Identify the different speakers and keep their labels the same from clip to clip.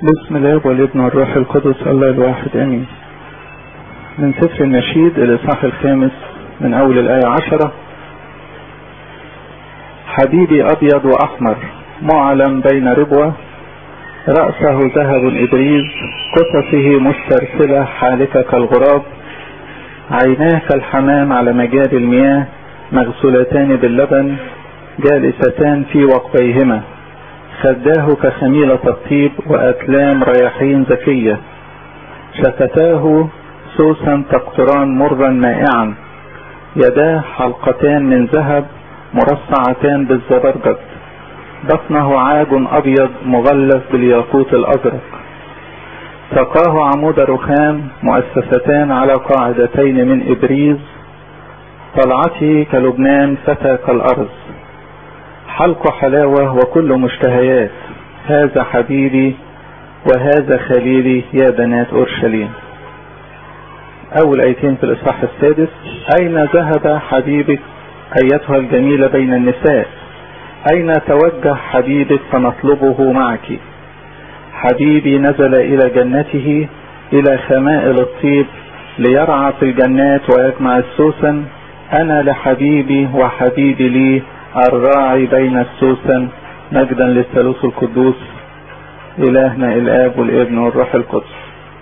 Speaker 1: بسم الله والابن والروح القدس الله الواحد امين من سفر النشيد الاصحاح الخامس من اول الايه عشرة حبيبي ابيض واحمر معلم بين ربوة رأسه ذهب ابريز قصصه مسترسلة حالكة كالغراب عيناه كالحمام على مجاري المياه مغسولتان باللبن جالستان في وقبيهما خداه كخميلة الطيب وأكلام رياحين زكية شفتاه سوسا تقطران مرا مائعا يداه حلقتان من ذهب مرصعتان بالزبرجد بطنه عاج أبيض مغلف بالياقوت الأزرق سقاه عمود رخام مؤسستان على قاعدتين من إبريز طلعته كلبنان فتى كالأرض حلق حلاوة وكل مشتهيات هذا حبيبي وهذا خليلي يا بنات أورشليم أول آيتين في الإصحاح السادس أين ذهب حبيبك أيتها الجميلة بين النساء أين توجه حبيبك فنطلبه معك حبيبي نزل إلى جنته إلى خمائل الطيب ليرعى في الجنات ويجمع السوسن أنا لحبيبي وحبيبي لي الراعي بين السوسن مجدا للثالوث القدوس إلهنا الآب والابن والروح القدس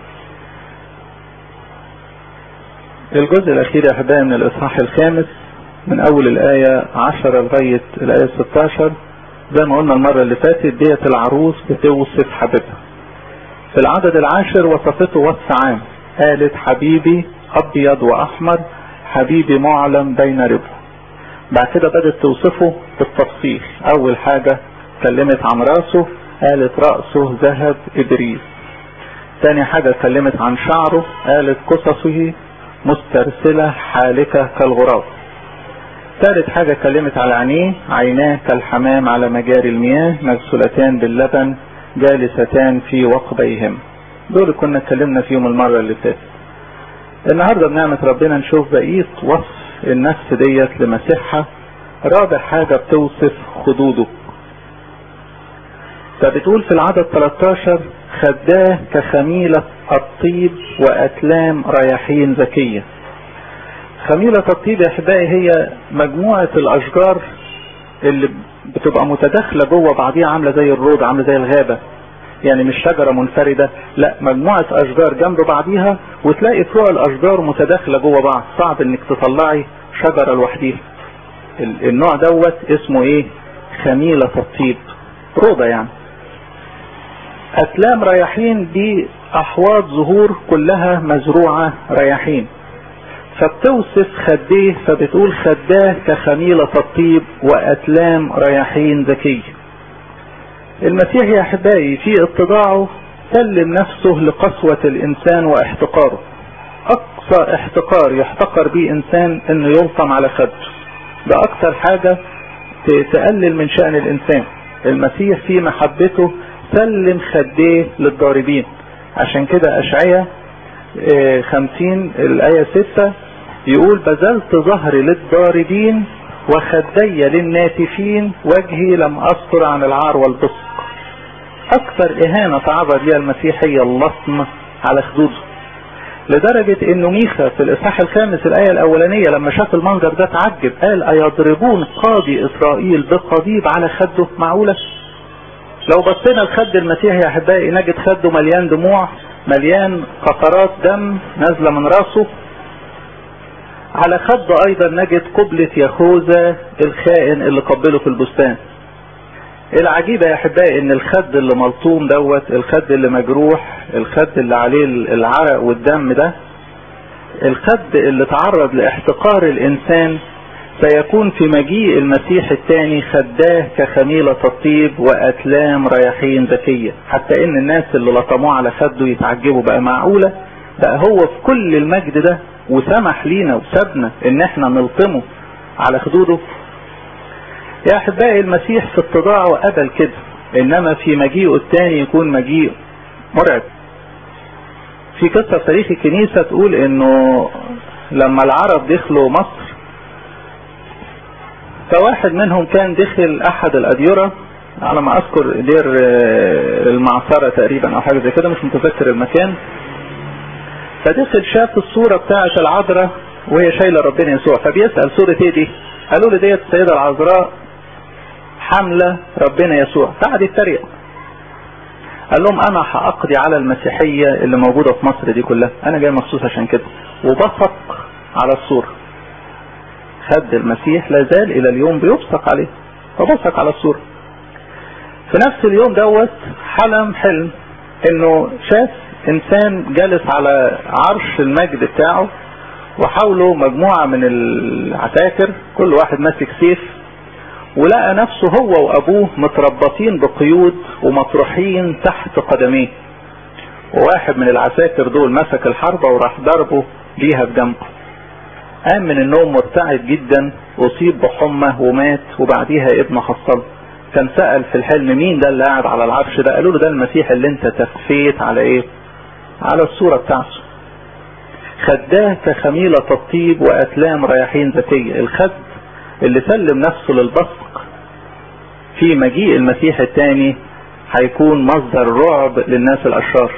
Speaker 1: الجزء الأخير يا أحبائي من الإصحاح الخامس من أول الآية 10 لغاية الآية 16 زي ما قلنا المرة اللي فاتت ديت العروس بتوصف حبيبها في العدد العاشر وصفته وصف عام قالت حبيبي أبيض وأحمر حبيبي معلم بين ربه بعد كده بدأت توصفه بالتفصيل أول حاجة اتكلمت عن راسه قالت رأسه ذهب إبريز تاني حاجة اتكلمت عن شعره قالت قصصه مسترسلة حالكة كالغراب ثالث حاجة اتكلمت على عينيه عيناه كالحمام على مجاري المياه مغسولتان باللبن جالستان في وقبيهم دول كنا اتكلمنا فيهم المرة اللي فاتت النهاردة بنعمة ربنا نشوف بقية وصف النفس ديت لمسيحها رابع حاجة بتوصف خدوده فبتقول في العدد 13 خداه كخميلة الطيب وأكلام رياحين زكية خميلة الطيب يا أحبائي هي مجموعة الأشجار اللي بتبقى متداخلة جوه بعضيها عاملة زي الرود عاملة زي الغابة يعني مش شجرة منفردة لا مجموعة أشجار جنب بعضيها وتلاقي فروع الأشجار متداخلة جوه بعض صعب إنك تطلعي شجرة لوحديها النوع دوت اسمه إيه خميلة الطيب روضة يعني أكلام رياحين دي أحواض زهور كلها مزروعة رياحين فبتوصف خديه فبتقول خداه كخميلة الطيب وأتلام رياحين ذكية المسيح يا أحبائي في اتضاعه سلم نفسه لقسوة الإنسان واحتقاره أقصى احتقار يحتقر به إنسان إنه يلطم على خده ده أكثر حاجة تقلل من شأن الإنسان المسيح في محبته سلم خديه للضاربين عشان كده أشعية خمسين الآية ستة يقول بذلت ظهري للضاربين وخدي للناتفين وجهي لم أستر عن العار والبصق أكثر إهانة تعرض لها المسيح هي اللطم على خدوده لدرجة انه ميخا في الاصحاح الخامس الاية الاولانية لما شاف المنظر ده تعجب قال ايضربون قاضي اسرائيل بقضيب على خده معقولة لو بصينا لخد المسيح يا احبائي نجد خده مليان دموع مليان قطرات دم نازلة من راسه على خده ايضا نجد قبلة يهوذا الخائن اللي قبله في البستان العجيبة يا احبائي ان الخد اللي ملطوم دوت الخد اللي مجروح الخد اللي عليه العرق والدم ده الخد اللي تعرض لاحتقار الانسان سيكون في مجيء المسيح الثاني خداه كخميلة الطيب وأتلام رياحين ذكية حتى ان الناس اللي لطموه على خده يتعجبوا بقى معقولة بقى هو في كل المجد ده وسمح لينا وسابنا ان احنا نلطمه على خدوده يا احبائي المسيح في اتضاعه قبل كده انما في مجيئه الثاني يكون مجيء مرعب في قصة في تاريخ الكنيسة تقول انه لما العرب دخلوا مصر فواحد منهم كان دخل احد الاديرة على ما اذكر دير المعصرة تقريبا او حاجة زي كده مش متذكر المكان فدخل شاف الصورة بتاعة العذراء وهي شايلة ربنا يسوع فبيسأل صورة ايه دي قالوا له ديت السيدة العذراء حاملة ربنا يسوع فقعد يتريق قال لهم انا هاقضي على المسيحية اللي موجودة في مصر دي كلها انا جاي مخصوص عشان كده وبصق على الصورة خد المسيح لا زال الى اليوم بيبصق عليه فبصق على الصورة في نفس اليوم دوت حلم حلم انه شاف انسان جالس على عرش المجد بتاعه وحوله مجموعة من العساكر كل واحد ماسك سيف ولقى نفسه هو وابوه متربطين بقيود ومطروحين تحت قدميه وواحد من العساكر دول مسك الحربة وراح ضربه بيها في جنبه قام من النوم مرتعد جدا اصيب بحمى ومات وبعديها ابنه حصله كان سأل في الحلم مين ده اللي قاعد على العرش ده قالوا له ده المسيح اللي انت تخفيت على ايه على الصورة بتاعته خداه كخميلة الطيب وأتلام رياحين ذكية الخد اللي سلم نفسه للبصق في مجيء المسيح الثاني هيكون مصدر رعب للناس الأشرار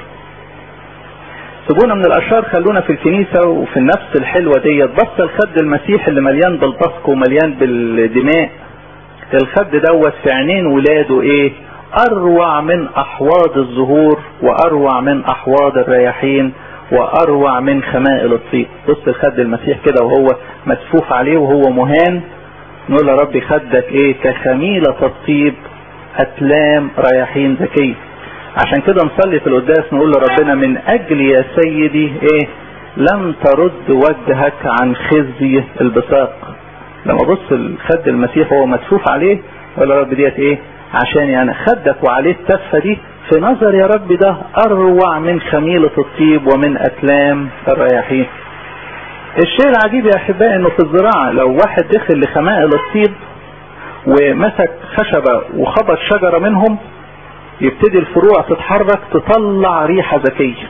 Speaker 1: سيبونا من الأشرار خلونا في الكنيسة وفي النفس الحلوة ديت بص الخد المسيح اللي مليان بالبصق ومليان بالدماء الخد دوت في عينين ولاده ايه اروع من احواض الزهور واروع من احواض الرياحين واروع من خمائل الطيب بص الخد المسيح كده وهو مسفوف عليه وهو مهان نقول يا ربي خدك ايه كخميلة الطيب اتلام رياحين ذكية عشان كده نصلي في القداس نقول لربنا من اجل يا سيدي ايه لم ترد وجهك عن خزي البساق لما بص الخد المسيح وهو مدفوف عليه يقول يا رب ديت ايه عشان يعني خدك وعليه التفه دي في نظر يا رب ده اروع من خميلة الطيب ومن اتلام الرياحين الشيء العجيب يا احبائي انه في الزراعة لو واحد دخل لخمائل الطيب ومسك خشبة وخبط شجرة منهم يبتدي الفروع تتحرك تطلع ريحة ذكية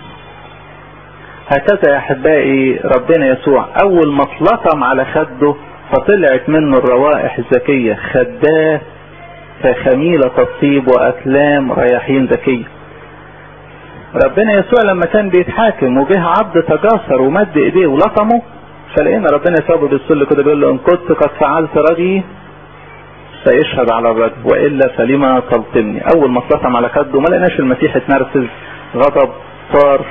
Speaker 1: هكذا يا احبائي ربنا يسوع اول ما اتلطم على خده فطلعت منه الروائح الذكية خداه كخميلة الطيب وأكلام رياحين ذكية ربنا يسوع لما كان بيتحاكم وجه عبد تجاسر ومد ايديه ولطمه فلقينا ربنا يسوع بيصل كده بيقول له ان كنت قد فعلت رجي سيشهد على الرجل والا فلما تلطمني اول ما اتلطم على خده ما لقيناش المسيح اتنرفز غضب صار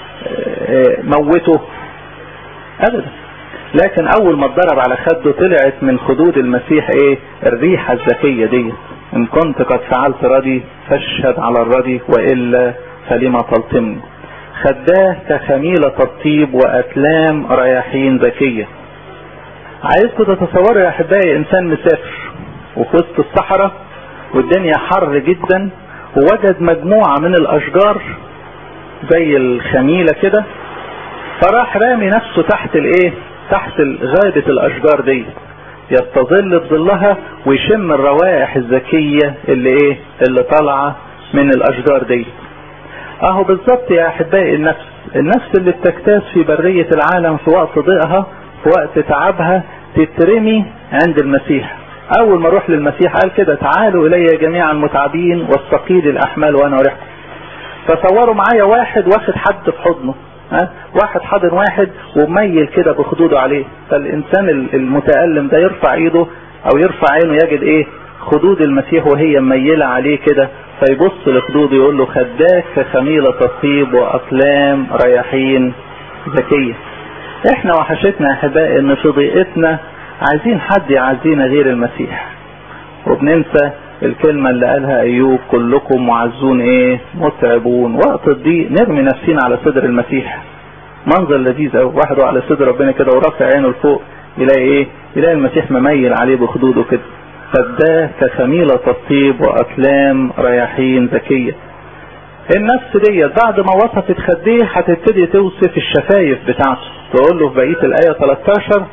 Speaker 1: موته ابدا لكن اول ما اتضرب على خده طلعت من خدود المسيح ايه الريحة الذكية دي ان كنت قد فعلت ردي فاشهد على الردي والا فلما تلطمني خداه كخميلة الطيب واتلام رياحين ذكية عايزكم تتصوروا يا احبائي انسان مسافر وفي وسط الصحراء والدنيا حر جدا ووجد مجموعة من الاشجار زي الخميلة كده فراح رامي نفسه تحت الايه تحت غابة الاشجار دي يستظل بظلها ويشم الروائح الذكية اللي ايه اللي طالعة من الاشجار دي اهو بالظبط يا احبائي النفس النفس اللي بتجتاز في برية العالم في وقت ضيقها في وقت تعبها تترمي عند المسيح اول ما اروح للمسيح قال كده تعالوا الي جميعا متعبين والثقيل الاحمال وانا اريحكم تصوروا معايا واحد واخد حد في حضنه ها واحد حاضن واحد وميل كده بخدوده عليه فالانسان المتألم ده يرفع ايده او يرفع عينه يجد ايه خدود المسيح وهي ميلة عليه كده فيبص لخدوده يقول له خداك كخميلة الطيب واقلام رياحين ذكية احنا وحشتنا يا احبائي ان في ضيقتنا عايزين حد يعزينا غير المسيح وبننسى الكلمة اللي قالها ايوب كلكم معزون ايه متعبون وقت الضيق نرمي نفسينا على صدر المسيح منظر لذيذ قوي واحد على صدر ربنا كده ورافع عينه لفوق يلاقي ايه يلاقي المسيح مميل عليه بخدوده كده فده كخميلة الطيب واكلام رياحين ذكية النفس ديت بعد ما وصفت خديه هتبتدي توصف الشفايف بتاعته تقول له في بقية الآية 13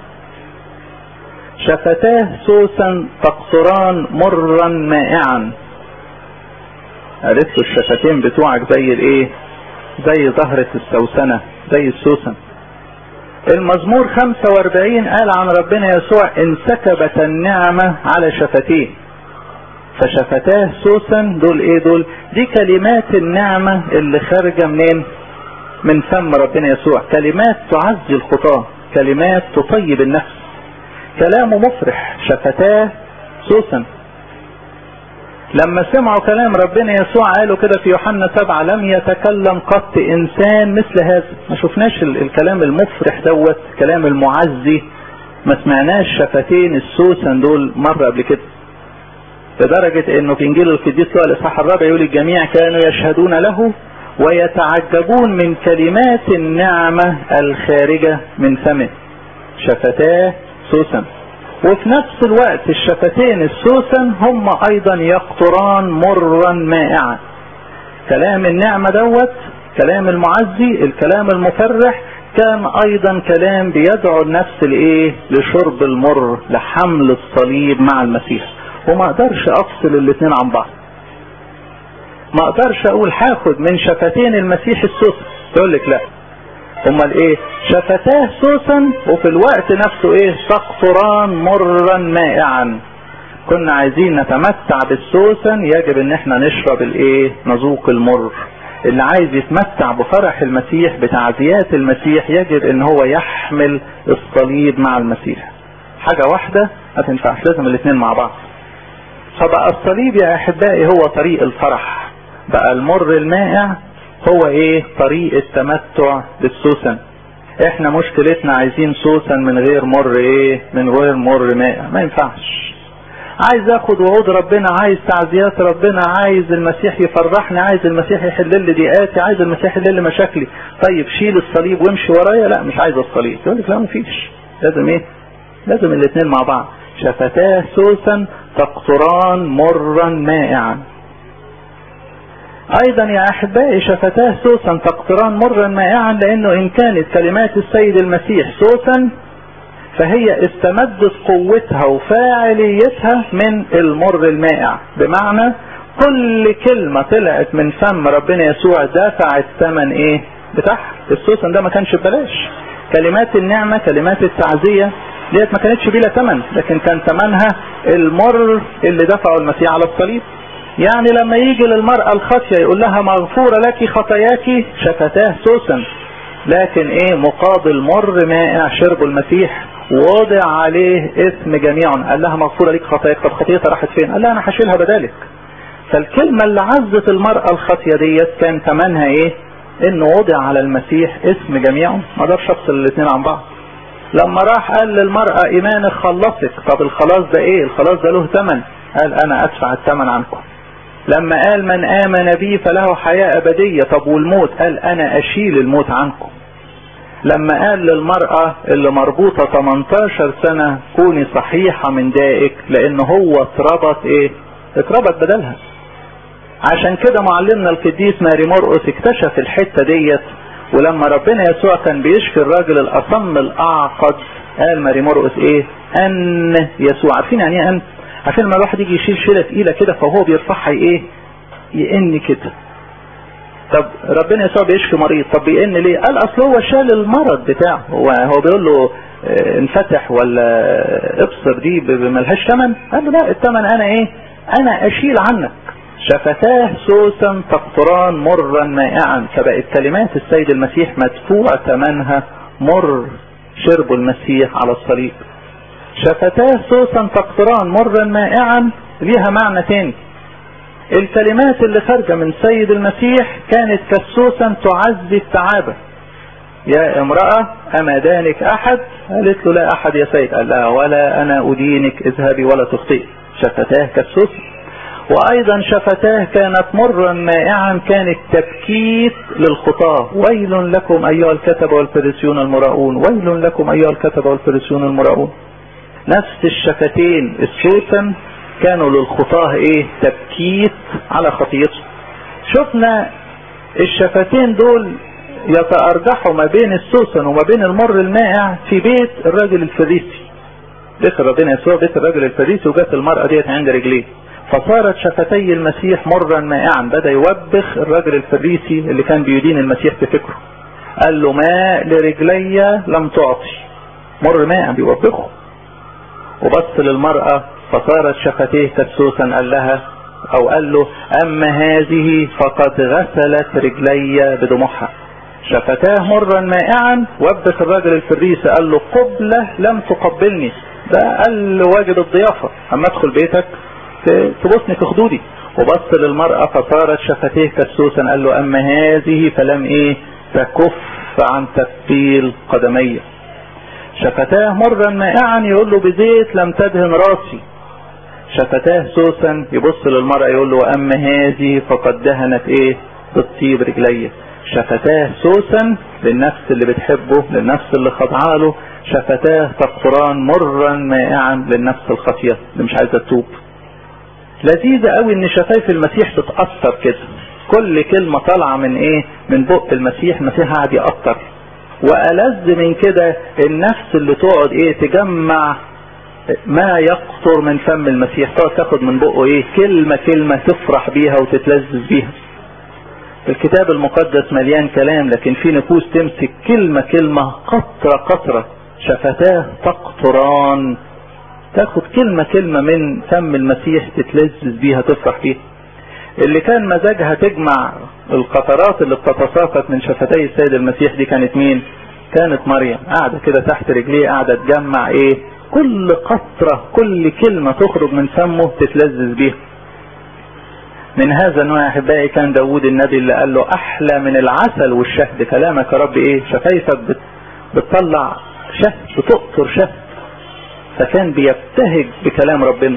Speaker 1: شفتاه سوسا تقصران مرا مائعا قالت له الشفتين بتوعك زي الايه زي زهرة السوسنة زي السوسن المزمور 45 قال عن ربنا يسوع انسكبت النعمة على شفتيه فشفتاه سوسن دول ايه دول دي كلمات النعمة اللي خارجة منين من فم ربنا يسوع كلمات تعزي الخطاة كلمات تطيب النفس كلامه مفرح شفتاه سوسن لما سمعوا كلام ربنا يسوع قالوا كده في يوحنا سبعة لم يتكلم قط انسان مثل هذا ما شفناش الكلام المفرح دوت كلام المعزي ما سمعناش شفتين السوسن دول مرة قبل كده لدرجة انه في انجيل القديس لوقا الاصحاح الرابع يقول الجميع كانوا يشهدون له ويتعجبون من كلمات النعمة الخارجة من فمه شفتاه سوسن وفي نفس الوقت الشفتين السوسن هم ايضا يقطران مرا مائعا كلام النعمة دوت كلام المعزي الكلام المفرح كان ايضا كلام بيدعو النفس لايه لشرب المر لحمل الصليب مع المسيح وما اقدرش افصل الاثنين عن بعض ما اقدرش اقول هاخد من شفتين المسيح السوسن يقول لك لا امال ايه شفتاه سوسن وفي الوقت نفسه ايه تقطران مرا مائعا كنا عايزين نتمتع بالسوسن يجب ان احنا نشرب الايه نذوق المر اللي عايز يتمتع بفرح المسيح بتعزيات المسيح يجب ان هو يحمل الصليب مع المسيح حاجة واحدة ما تنفعش لازم الاثنين مع بعض فبقى الصليب يا احبائي هو طريق الفرح بقى المر المائع هو ايه طريق التمتع بالسوسن احنا مشكلتنا عايزين سوسن من غير مر ايه من غير مر مائع ما ينفعش عايز اخد وعود ربنا عايز تعزيات ربنا عايز المسيح يفرحني عايز المسيح يحل لي ضيقاتي عايز المسيح يحل لي مشاكلي طيب شيل الصليب وامشي ورايا لا مش عايز الصليب يقول لك لا مفيش لازم ايه لازم الاثنين مع بعض شفتاه سوسن تقطران مرا مائعا ايضا يا احبائي شفتاه سوسا تقطران مرا مائعا لانه ان كانت كلمات السيد المسيح سوسا فهي استمدت قوتها وفاعليتها من المر المائع بمعنى كل كلمة طلعت من فم ربنا يسوع دفعت ثمن ايه بتاعها السوسن ده ما كانش ببلاش كلمات النعمة كلمات التعزية ديت ما كانتش بلا ثمن لكن كان ثمنها المر اللي دفعه المسيح على الصليب يعني لما يجي للمرأة الخاطية يقول لها مغفورة لك خطاياك شفتاه سوسا لكن ايه مقابل مر مائع شرب المسيح ووضع عليه اسم جميع قال لها مغفورة لك خطاياك طب خطيتها راحت فين قال لها انا هشيلها بدالك فالكلمة اللي عزت المرأة الخاطية ديت كان ثمنها ايه انه وضع على المسيح اسم جميع ما اقدرش افصل الاثنين عن بعض لما راح قال للمرأة ايمانك خلصك طب الخلاص ده ايه الخلاص ده له ثمن قال انا ادفع الثمن عنكم لما قال من آمن بي فله حياة أبدية طب والموت قال أنا أشيل الموت عنكم لما قال للمرأة اللي مربوطة 18 سنة كوني صحيحة من دائك لأن هو اتربط إيه اتربط بدلها عشان كده معلمنا القديس ماري مرقس اكتشف الحتة ديت ولما ربنا يسوع كان بيشفي الراجل الأصم الأعقد قال ماري مرقس إيه أن يسوع عارفين يعني إيه أن عشان لما الواحد يجي يشيل شيله تقيله كده فهو بيرفعها ايه يئن كده طب ربنا يسوع بيشفي مريض طب بيئن ليه قال اصل هو شال المرض بتاعه هو هو بيقول له اه انفتح ولا ابصر دي ملهاش ثمن قال له لا الثمن انا ايه انا اشيل عنك شفتاه سوسا تقطران مرا مائعا فبقت كلمات السيد المسيح مدفوع ثمنها مر شرب المسيح على الصليب شفتاه سوسا تقطران مرا مائعا ليها معنى تاني الكلمات اللي خارجة من سيد المسيح كانت كالسوسا تعزي التعابة يا امرأة أما دانك أحد قالت له لا أحد يا سيد قال لها ولا أنا أدينك اذهبي ولا تخطئي شفتاه كالسوسا وأيضا شفتاه كانت مرا مائعا كانت تبكيت للخطاة ويل لكم أيها الكتب والفريسيون المراؤون ويل لكم أيها الكتب والفريسيون المراؤون نفس الشفتين السوسن كانوا للخطاه ايه تبكيت على خطيتهم شفنا الشفتين دول يتأرجحوا ما بين السوسن وما بين المر المائع في بيت الراجل الفريسي دخل ربنا يسوع بيت الراجل الفريسي وجت المرأة ديت عند رجليه فصارت شفتي المسيح مرا مائعا بدأ يوبخ الراجل الفريسي اللي كان بيدين المسيح في فكره قال له ماء لرجلي لم تعطي مر مائع بيوبخه وبص للمرأة فصارت شفتيه كالسوسن قال لها او قال له اما هذه فقد غسلت رجلي بدموعها شفتاه مرا مائعا وابس الراجل الفريسي قال له قبلة لم تقبلني ده قال واجب الضيافة اما ادخل بيتك تبصني في خدودي وبص للمرأة فصارت شفتيه كالسوسن قال له اما هذه فلم ايه تكف عن تكفيل قدمي شفتاه مرا مائعا يقول له بزيت لم تدهن راسي شفتاه سوسن يبص للمرأة يقول له اما هذه فقد دهنت ايه بالطيب رجليه شفتاه سوسا للنفس اللي بتحبه للنفس اللي خضعه له شفتاه تقطران مرا مائعا للنفس الخطية اللي مش عايزة تتوب لذيذة قوي ان شفايف المسيح تتأثر كده كل كلمة طالعة من ايه من بق المسيح المسيح قاعد يأثر وألذ من كده النفس اللي تقعد ايه تجمع ما يقطر من فم المسيح تقعد تاخد من بقه ايه كلمة كلمة تفرح بيها وتتلذذ بيها الكتاب المقدس مليان كلام لكن في نفوس تمسك كلمة كلمة قطرة قطرة شفتاه تقطران تاخد كلمة كلمة من فم المسيح تتلذذ بيها تفرح بيها اللي كان مزاجها تجمع القطرات اللي بتتساقط من شفتي السيد المسيح دي كانت مين كانت مريم قاعدة كده تحت رجليه قاعدة تجمع ايه كل قطرة كل كلمة تخرج من فمه تتلذذ بيها من هذا النوع يا احبائي كان داود النبي اللي قال له احلى من العسل والشهد كلامك يا رب ايه شفايفك بتطلع شهد بتقطر شهد فكان بيبتهج بكلام ربنا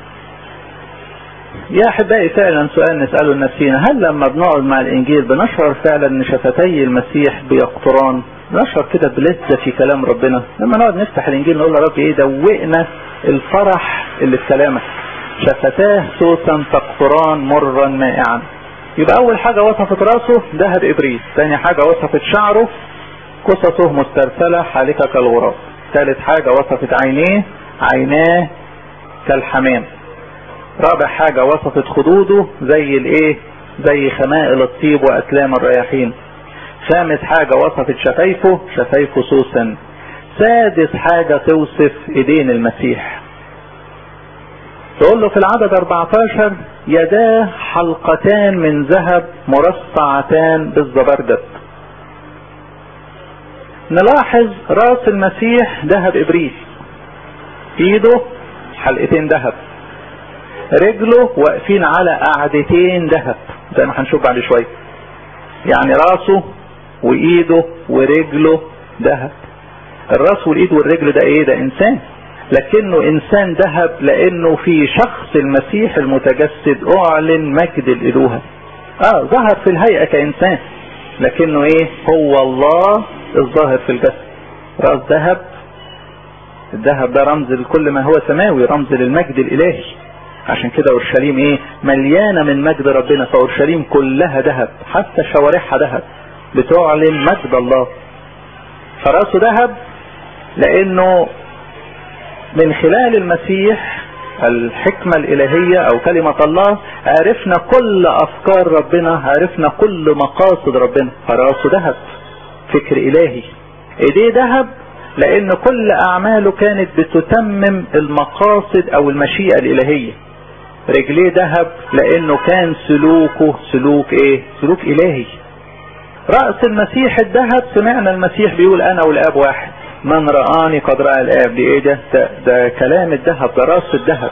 Speaker 1: يا احبائي فعلا سؤال نساله لنفسينا هل لما بنقعد مع الانجيل بنشعر فعلا ان شفتي المسيح بيقطران نشعر كده بلذة في كلام ربنا لما نقعد نفتح الانجيل نقول يا رب ايه دوقنا الفرح اللي في كلامك شفتاه سوسا تقطران مرا مائعا يبقى اول حاجة وصفت راسه ذهب ابريس ثاني حاجة وصفت شعره قصصه مسترسلة حالكة كالغراب ثالث حاجة وصفت عينيه عيناه كالحمام رابع حاجة وصفت خدوده زي الايه زي خمائل الطيب واتلام الرياحين خامس حاجة وصفت شفايفه شفايفه سوسا سادس حاجة توصف ايدين المسيح تقول له في العدد 14 يداه حلقتان من ذهب مرصعتان بالزبرجد نلاحظ راس المسيح ذهب ابريس ايده حلقتين ذهب رجله واقفين على قعدتين ذهب زي ما هنشوف بعد شويه يعني راسه وايده ورجله ذهب الراس والايد والرجل ده ايه ده انسان لكنه انسان ذهب لانه في شخص المسيح المتجسد اعلن مجد الالوهه اه ظهر في الهيئه كانسان لكنه ايه هو الله الظاهر في الجسد راس ذهب الذهب ده رمز لكل ما هو سماوي رمز للمجد الالهي عشان كده اورشليم ايه مليانه من مجد ربنا فاورشليم كلها ذهب حتى شوارعها ذهب بتعلن مجد الله فراسه ذهب لانه من خلال المسيح الحكمة الإلهية أو كلمة الله عرفنا كل أفكار ربنا عرفنا كل مقاصد ربنا فراسه ذهب فكر إلهي إيديه ذهب لأن كل أعماله كانت بتتمم المقاصد أو المشيئة الإلهية رجليه ذهب لأنه كان سلوكه سلوك إيه سلوك إلهي رأس المسيح الذهب سمعنا المسيح بيقول أنا والآب واحد من رآني قد رأى الآب دي ايه ده ده, ده كلام الذهب ده راس الذهب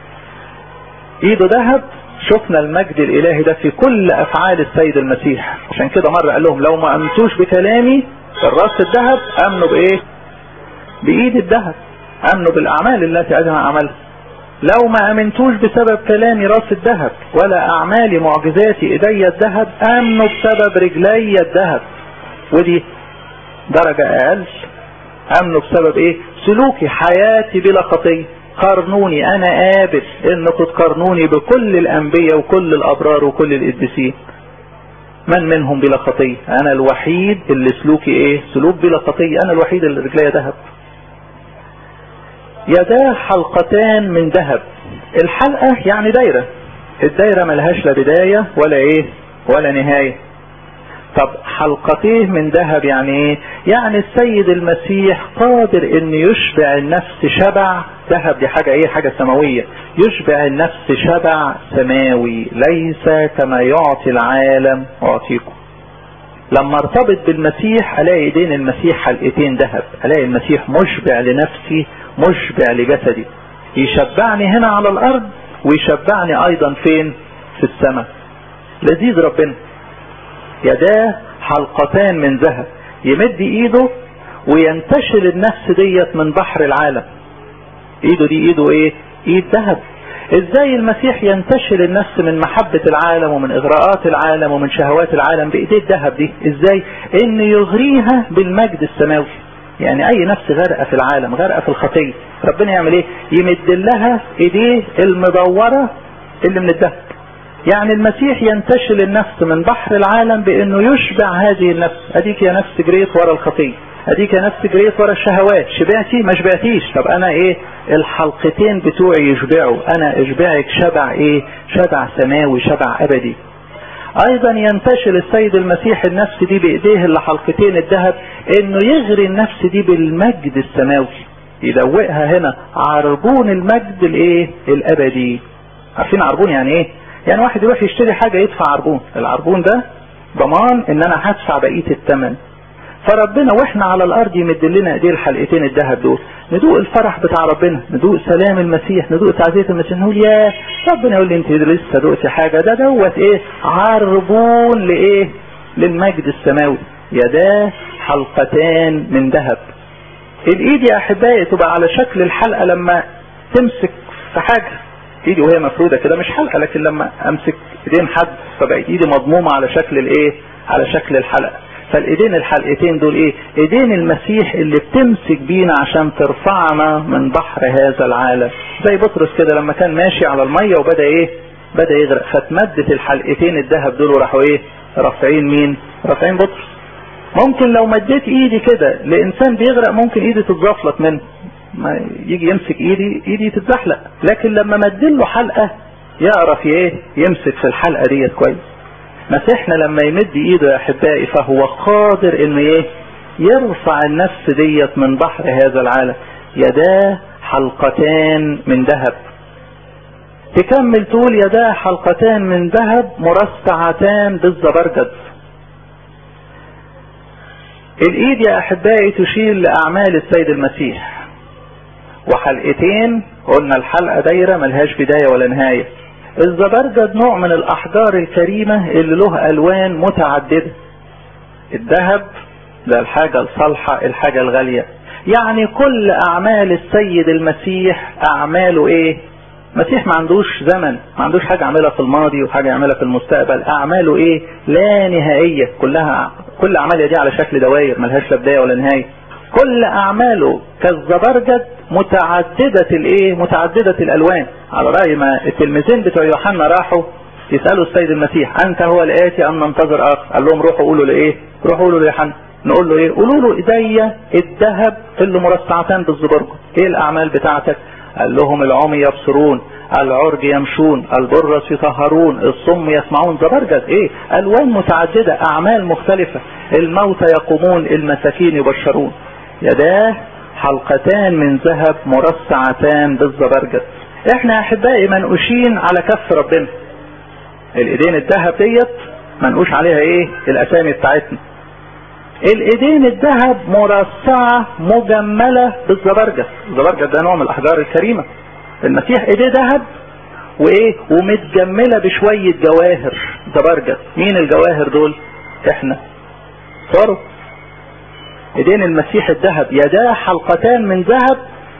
Speaker 1: ايده ذهب شفنا المجد الالهي ده في كل افعال السيد المسيح عشان كده مرة قال لهم لو ما امنتوش بكلامي الراس الذهب امنوا بايه بايد الذهب امنوا بالاعمال التي انا اعملها لو ما امنتوش بسبب كلامي راس الذهب ولا اعمالي معجزاتي ايدي الذهب امنوا بسبب رجلي الذهب ودي درجة اقل امنوا بسبب ايه سلوكي حياتي بلا خطية قارنوني انا قابل انكم تقارنوني بكل الانبياء وكل الابرار وكل القديسين من منهم بلا خطية انا الوحيد اللي سلوكي ايه سلوك بلا خطية انا الوحيد اللي رجلي ذهب يداه حلقتان من ذهب الحلقة يعني دايرة الدايرة ملهاش لا بداية ولا ايه ولا نهاية طب حلقتيه من ذهب يعني ايه يعني السيد المسيح قادر ان يشبع النفس شبع ذهب دي حاجة ايه حاجة سماوية يشبع النفس شبع سماوي ليس كما يعطي العالم اعطيكم لما ارتبط بالمسيح الاقي ايدين المسيح حلقتين ذهب الاقي المسيح مشبع لنفسي مشبع لجسدي يشبعني هنا على الارض ويشبعني ايضا فين في السماء لذيذ ربنا يداه حلقتان من ذهب يمد ايده وينتشل النفس ديت من بحر العالم ايده دي ايده ايه ايد ذهب ازاي المسيح ينتشل النفس من محبة العالم ومن اغراءات العالم ومن شهوات العالم بايديه الذهب دي ازاي ان يغريها بالمجد السماوي يعني اي نفس غرقة في العالم غرقة في الخطية ربنا يعمل ايه يمد لها ايديه المدورة اللي من الذهب يعني المسيح ينتشل النفس من بحر العالم بانه يشبع هذه النفس اديك يا نفس جريت ورا الخطيه اديك يا نفس جريت ورا الشهوات شبعتي ما شبعتيش طب انا ايه الحلقتين بتوعي يشبعوا انا اشبعك شبع ايه شبع سماوي شبع ابدي ايضا ينتشل السيد المسيح النفس دي بايديه اللي حلقتين الذهب انه يغري النفس دي بالمجد السماوي يدوقها هنا عربون المجد الايه الابدي عارفين عربون يعني ايه يعني واحد يروح يشتري حاجة يدفع عربون العربون ده ضمان ان انا هدفع بقية الثمن فربنا واحنا على الارض يمد لنا ايديه الحلقتين الذهب دول ندوق الفرح بتاع ربنا ندوق سلام المسيح ندوق تعزية المسيح نقول يا ربنا يقول لي انت لسه دقتي حاجة ده دوت ايه عربون لايه للمجد السماوي يداه حلقتان من ذهب الايد يا احبائي تبقى على شكل الحلقة لما تمسك في حاجة ايدي وهي مفرودة كده مش حلقة لكن لما امسك ايدين حد فبقت ايدي مضمومة على شكل الايه على شكل الحلقة فالايدين الحلقتين دول ايه ايدين المسيح اللي بتمسك بينا عشان ترفعنا من بحر هذا العالم زي بطرس كده لما كان ماشي على المية وبدأ ايه بدأ يغرق فتمدت الحلقتين الذهب دول وراحوا ايه رافعين مين رافعين بطرس ممكن لو مديت ايدي كده لانسان بيغرق ممكن ايدي تتزفلت منه ما يجي يمسك ايدي ايدي تتزحلق لكن لما مدله حلقة يعرف ايه يمسك في الحلقة ديت كويس مسيحنا لما يمد ايده يا احبائي فهو قادر انه ايه يرفع النفس ديت من بحر هذا العالم يداه حلقتان من ذهب تكمل تقول يداه حلقتان من ذهب مرصعتان بالزبرجد الايد يا احبائي تشير لاعمال السيد المسيح وحلقتين قلنا الحلقة دايرة ملهاش بداية ولا نهاية الزبرجد نوع من الاحجار الكريمة اللي له الوان متعددة الذهب ده الحاجة الصالحة الحاجة الغالية يعني كل اعمال السيد المسيح اعماله ايه المسيح ما عندوش زمن ما عندوش حاجة يعملها في الماضي وحاجة يعملها في المستقبل اعماله ايه لا نهائية كلها كل اعمالها دي على شكل دوائر ملهاش لا بداية ولا نهاية كل اعماله كالزبرجد متعددة الايه متعددة الالوان على رأي ما التلميذين بتوع يوحنا راحوا يسألوا السيد المسيح انت هو الاتي ام ننتظر اخر قال لهم روحوا قولوا لايه روحوا قولوا ليوحنا نقول له ايه قولوا له ايديا الذهب اللي مرصعتان بالزبرجد ايه الاعمال بتاعتك قال لهم العمي يبصرون العرج يمشون البرص يطهرون الصم يسمعون زبرجد ايه الوان متعددة اعمال مختلفة الموتى يقومون المساكين يبشرون يداه حلقتان من ذهب مرصعتان بالزبرجد احنا احبائي منقوشين على كف ربنا الايدين الذهب ديت منقوش عليها ايه الاسامي بتاعتنا الايدين الذهب مرصعة مجملة بالزبرجد الزبرجد ده نوع من الاحجار الكريمة المسيح ايديه ذهب وايه ومتجملة بشوية جواهر زبرجد مين الجواهر دول احنا صاروا ايدين المسيح الذهب يداه حلقتان من ذهب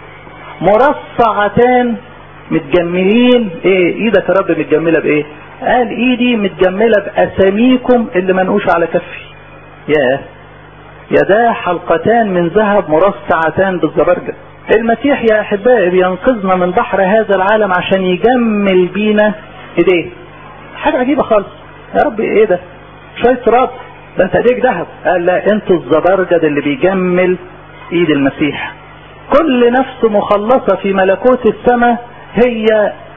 Speaker 1: مرصعتان متجملين ايه ايدك يا رب متجملة بايه قال ايدي متجملة باساميكم اللي منقوش على كفي ياه يداه حلقتان من ذهب مرصعتان بالزبرجد المسيح يا احبائي بينقذنا من بحر هذا العالم عشان يجمل بينا ايديه حاجة عجيبة خالص يا رب ايه ده شوية تراب ده انت ايديك ذهب قال لا انتوا الزبرجد اللي بيجمل ايد المسيح كل نفس مخلصة في ملكوت السماء هي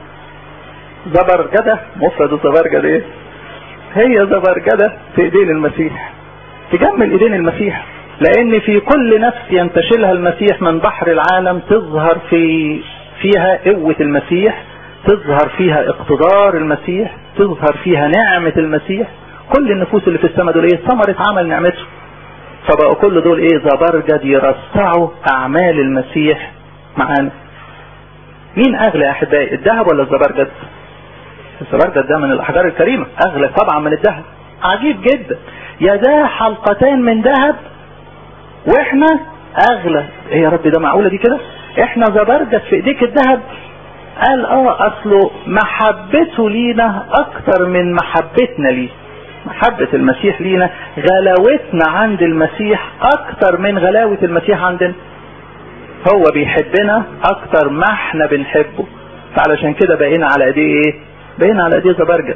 Speaker 1: زبرجدة مفرد الزبرجد ايه هي زبرجدة في ايدين المسيح تجمل ايدين المسيح لان في كل نفس ينتشلها المسيح من بحر العالم تظهر في فيها قوة المسيح تظهر فيها اقتدار المسيح تظهر فيها نعمة المسيح كل النفوس اللي في السماء دول ايه ثمرة عمل نعمته فبقوا كل دول ايه زبرجد يرصعوا اعمال المسيح معانا مين اغلى يا احبائي الذهب ولا الزبرجد الزبرجد ده من الاحجار الكريمة اغلى طبعا من الذهب عجيب جدا يا ده حلقتين من ذهب واحنا اغلى ايه يا رب ده معقولة دي كده احنا زبرجد في ايديك الذهب قال اه اصله محبته لينا اكتر من محبتنا ليه محبة المسيح لينا غلاوتنا عند المسيح اكتر من غلاوة المسيح عندنا هو بيحبنا اكتر ما احنا بنحبه فعلشان كده بقينا على ايديه ايه بقينا على ايديه زبرجد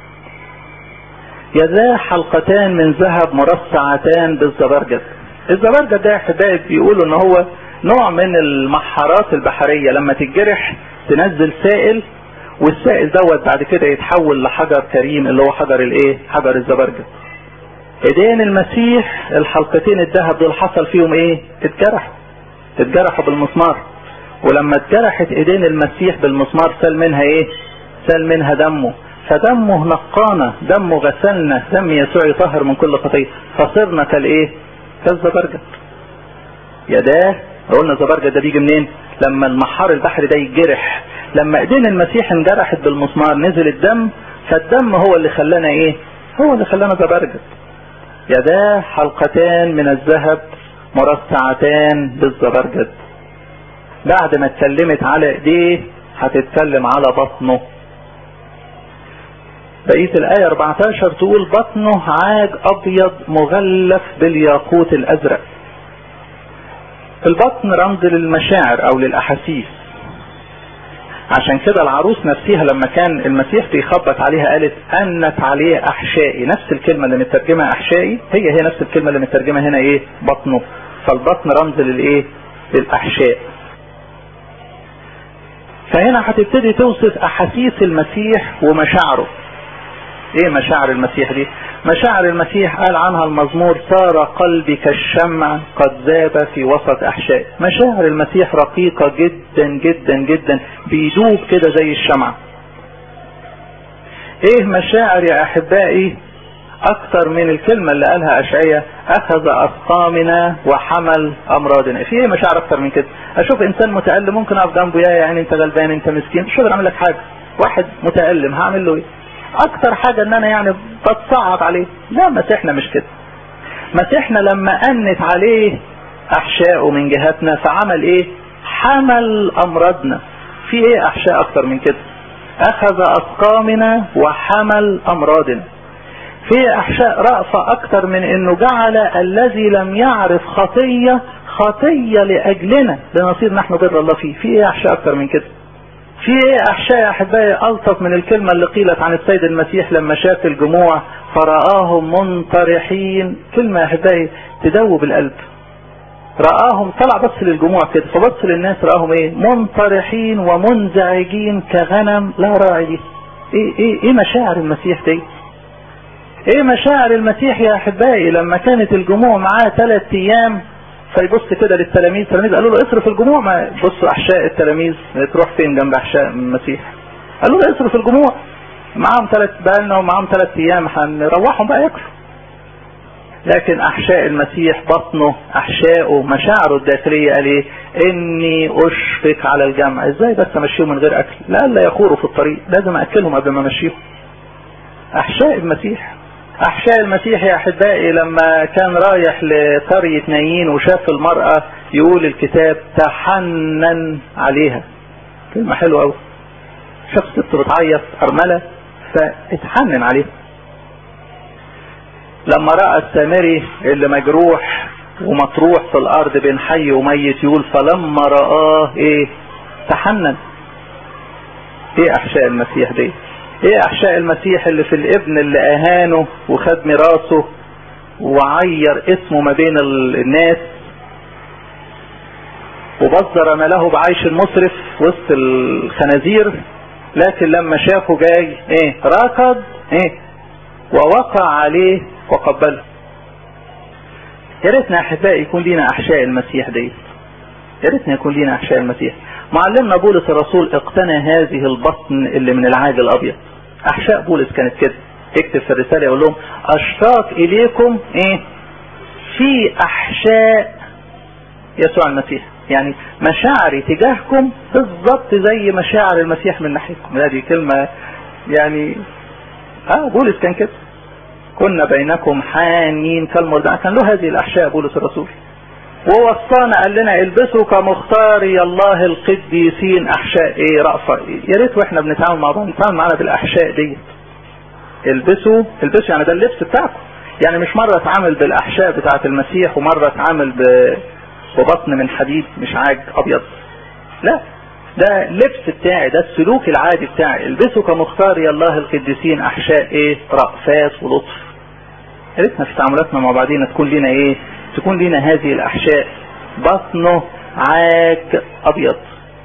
Speaker 1: يذا حلقتان من ذهب مرصعتان بالزبرجد الزبرجد ده احبائي بيقولوا ان هو نوع من المحارات البحرية لما تتجرح تنزل سائل والسائل دوت بعد كده يتحول لحجر كريم اللي هو حجر الايه حجر الزبرجد ايدين المسيح الحلقتين الذهب دول حصل فيهم ايه اتجرحوا اتجرحوا بالمسمار ولما اتجرحت ايدين المسيح بالمسمار سال منها ايه سال منها دمه فدمه نقانا دمه غسلنا دم يسوع يطهر من كل خطيه فصرنا كالايه كالزبرجد يداه قلنا الزبرجد ده بيجي منين لما المحار البحري ده يتجرح لما ايدين المسيح انجرحت بالمسمار نزل الدم فالدم هو اللي خلانا ايه هو اللي خلانا زبرجد يداه حلقتان من الذهب مرصعتان بالزبرجد بعد ما اتكلمت على ايديه هتتكلم على بطنه بقية الآية 14 تقول بطنه عاج أبيض مغلف بالياقوت الأزرق البطن رمز للمشاعر أو للأحاسيس عشان كده العروس نفسها لما كان المسيح بيخبط عليها قالت أنت عليه أحشائي نفس الكلمة اللي مترجمة أحشائي هي هي نفس الكلمة اللي مترجمة هنا إيه بطنه فالبطن رمز للإيه للأحشاء فهنا هتبتدي توصف أحاسيس المسيح ومشاعره ايه مشاعر المسيح دي مشاعر المسيح قال عنها المزمور صار قلبي كالشمع قد ذاب في وسط احشائي مشاعر المسيح رقيقة جدا جدا جدا بيدوب كده زي الشمع ايه مشاعر يا احبائي اكتر من الكلمة اللي قالها اشعية اخذ اسقامنا وحمل امراضنا في ايه مشاعر اكتر من كده اشوف انسان متألم ممكن اقف جنبه يا يعني انت غلبان انت مسكين مش قادر اعمل لك حاجة واحد متألم هعمل له ايه اكتر حاجة ان انا يعني بتصعب عليه لا مسيحنا مش كده مسيحنا لما انت عليه احشائه من جهتنا فعمل ايه حمل امراضنا في ايه احشاء اكتر من كده اخذ اسقامنا وحمل امراضنا في احشاء رأفة اكتر من انه جعل الذي لم يعرف خطية خطية لاجلنا لنصير نحن بر الله فيه في ايه احشاء اكتر من كده في ايه احشاء يا احبائي الطف من الكلمة اللي قيلت عن السيد المسيح لما شاف الجموع فرآهم منطرحين كلمة يا احبائي تدوب القلب رآهم طلع بص للجموع كده فبص للناس رآهم ايه منطرحين ومنزعجين كغنم لا راعي ايه ايه ايه مشاعر المسيح دي ايه مشاعر المسيح يا احبائي لما كانت الجموع معاه ثلاث ايام فيبص كده للتلاميذ التلاميذ قالوا له اصرف الجموع ما بصوا احشاء التلاميذ تروح فين جنب احشاء المسيح قالوا له اصرف الجموع معاهم ثلاث بقالنا ومعاهم ثلاث ايام هنروحهم بقى ياكلوا لكن احشاء المسيح بطنه احشائه مشاعره الداخليه قال ايه اني اشفق على الجمع ازاي بس امشيهم من غير اكل لا لا يخوروا في الطريق لازم اكلهم قبل ما امشيهم احشاء المسيح احشاء المسيح يا احبائي لما كان رايح لقرية نايين وشاف المرأة يقول الكتاب تحنن عليها كلمة حلوة قوي شاف ست بتعيط ارملة فاتحنن عليها لما رأى السامري اللي مجروح ومطروح في الارض بين حي وميت يقول فلما رآه ايه تحنن ايه احشاء المسيح دي ايه احشاء المسيح اللي في الابن اللي اهانه وخد ميراثه وعير اسمه ما بين الناس وبذر ماله بعيش المصرف وسط الخنازير لكن لما شافه جاي ايه ركض ايه ووقع عليه وقبله يا ريتنا احبائي يكون لينا احشاء المسيح دي يا ريتنا يكون لينا احشاء المسيح معلمنا بولس الرسول اقتنى هذه البطن اللي من العاج الابيض احشاء بولس كانت كده يكتب في الرسالة يقول لهم اشتاق اليكم ايه في احشاء يسوع المسيح يعني مشاعري تجاهكم بالضبط زي مشاعر المسيح من ناحيتكم هذه كلمة يعني اه بولس كان كده كنا بينكم حانين كالمردع كان له هذه الاحشاء بولس الرسول ووصانا قال لنا البسوا كمختاري الله القديسين احشاء ايه رأفة يا ريت واحنا بنتعامل مع بعض نتعامل معانا بالاحشاء دي البسوا البسوا يعني ده اللبس بتاعكم يعني مش مرة اتعامل بالاحشاء بتاعة المسيح ومرة اتعامل ببطن من حديد مش عاج ابيض لا ده اللبس بتاعي ده السلوك العادي بتاعي البسوا كمختاري الله القديسين احشاء ايه رأفات ولطف يا ريتنا في تعاملاتنا مع بعضينا تكون لنا ايه تكون لنا هذه الاحشاء بطنه عاج ابيض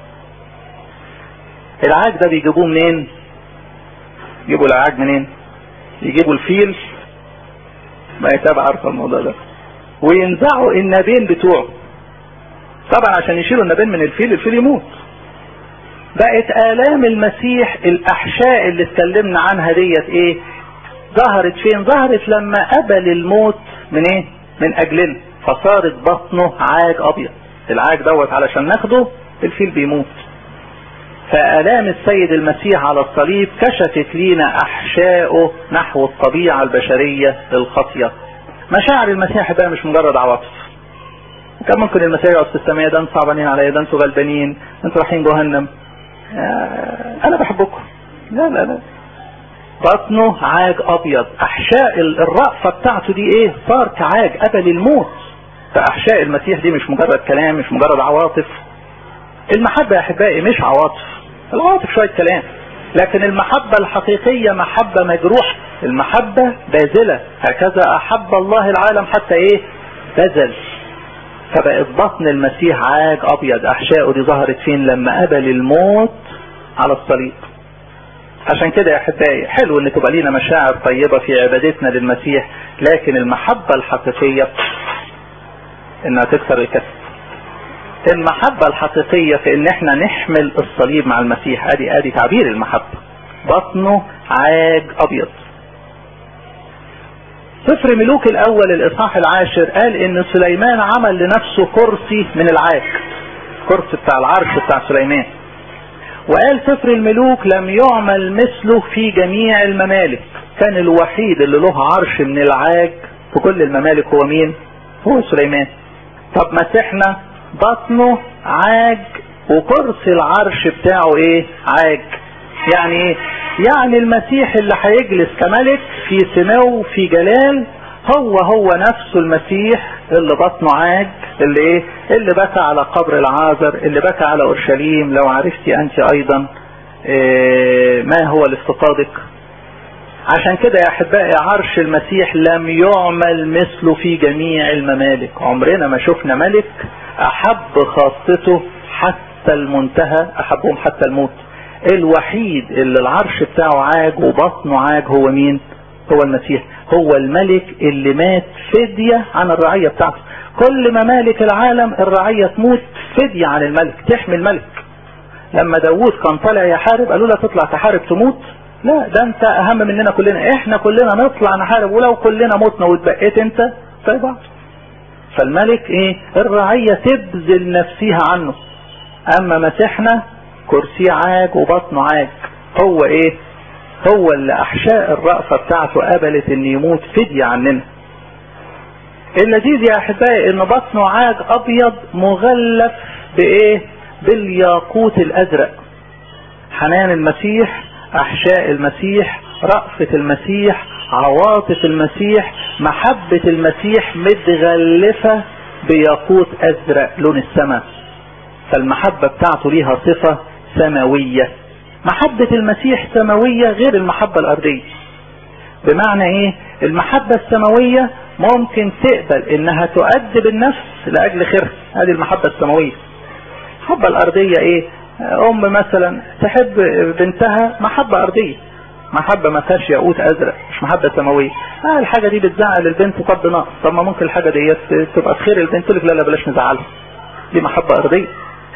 Speaker 1: العاج ده بيجيبوه منين يجيبوا العاج منين يجيبوا الفيل ما يتابع عارفه الموضوع ده وينزعوا النابين بتوعه طبعا عشان يشيلوا النابين من الفيل الفيل يموت بقت آلام المسيح الأحشاء اللي اتكلمنا عنها ديت ايه ظهرت فين ظهرت لما قبل الموت من ايه من اجلنا فصارت بطنه عاج ابيض العاج دوت علشان ناخده الفيل بيموت فآلام السيد المسيح على الصليب كشفت لينا أحشائه نحو الطبيعة البشرية الخاطية مشاعر المسيح بقى مش مجرد عواطف كان ممكن المسيح يقعد في السماء ده انتوا صعبانين عليا ده انتوا غلبانين انتوا رايحين جهنم آه انا بحبكم لا لا لا بطنه عاج ابيض احشاء الرأفة بتاعته دي ايه صار كعاج قبل الموت فاحشاء المسيح دي مش مجرد كلام مش مجرد عواطف المحبة يا احبائي مش عواطف العواطف شوية كلام لكن المحبة الحقيقية محبة مجروح المحبة باذلة هكذا احب الله العالم حتى ايه بذل فبقت بطن المسيح عاج ابيض احشائه دي ظهرت فين لما قبل الموت على الصليب عشان كده يا احبائي حلو ان تبقى لينا مشاعر طيبة في عبادتنا للمسيح لكن المحبة الحقيقية انها تكسر الكسر المحبة الحقيقية في ان احنا نحمل الصليب مع المسيح ادي ادي تعبير المحبة بطنه عاج ابيض سفر ملوك الاول الاصحاح العاشر قال ان سليمان عمل لنفسه كرسي من العاج كرسي بتاع العرش بتاع سليمان وقال سفر الملوك لم يعمل مثله في جميع الممالك كان الوحيد اللي له عرش من العاج في كل الممالك هو مين هو سليمان طب مسيحنا بطنه عاج وكرسي العرش بتاعه ايه عاج يعني ايه يعني المسيح اللي هيجلس كملك في سمو في جلال هو هو نفسه المسيح اللي بطنه عاج اللي ايه اللي بكى على قبر العازر اللي بكى على اورشليم لو عرفتي انت ايضا إيه ما هو لافتقادك عشان كده يا احبائي عرش المسيح لم يعمل مثله في جميع الممالك عمرنا ما شفنا ملك احب خاصته حتى المنتهى احبهم حتى الموت الوحيد اللي العرش بتاعه عاج وبطنه عاج هو مين هو المسيح هو الملك اللي مات فدية عن الرعية بتاعته كل ممالك العالم الرعية تموت فدية عن الملك تحمي الملك لما داوود كان طالع يحارب قالوا له تطلع تحارب تموت لا ده انت اهم مننا كلنا احنا كلنا نطلع نحارب ولو كلنا متنا واتبقيت انت زي بعض فالملك ايه الرعية تبذل نفسها عنه اما مسيحنا كرسي عاج وبطنه عاج هو ايه هو اللي احشاء الرأفة بتاعته قبلت ان يموت فدية عننا اللذيذ يا احبائي ان بطنه عاج ابيض مغلف بايه بالياقوت الازرق حنان المسيح احشاء المسيح رأفة المسيح عواطف المسيح محبة المسيح متغلفة بياقوت ازرق لون السماء فالمحبة بتاعته ليها صفة سماوية محبة المسيح سماوية غير المحبة الارضية بمعنى ايه المحبة السماوية ممكن تقبل انها تؤدب النفس لاجل خيرها هذه المحبة السماوية المحبة الارضية ايه ام مثلا تحب بنتها محبة ارضية محبة ما فيهاش ياقوت ازرق مش محبة سماوية اه الحاجة دي بتزعل البنت طب ناقص طب ما ممكن الحاجة دي تبقى في خير البنت تقول لك لا لا بلاش نزعلها دي محبة ارضية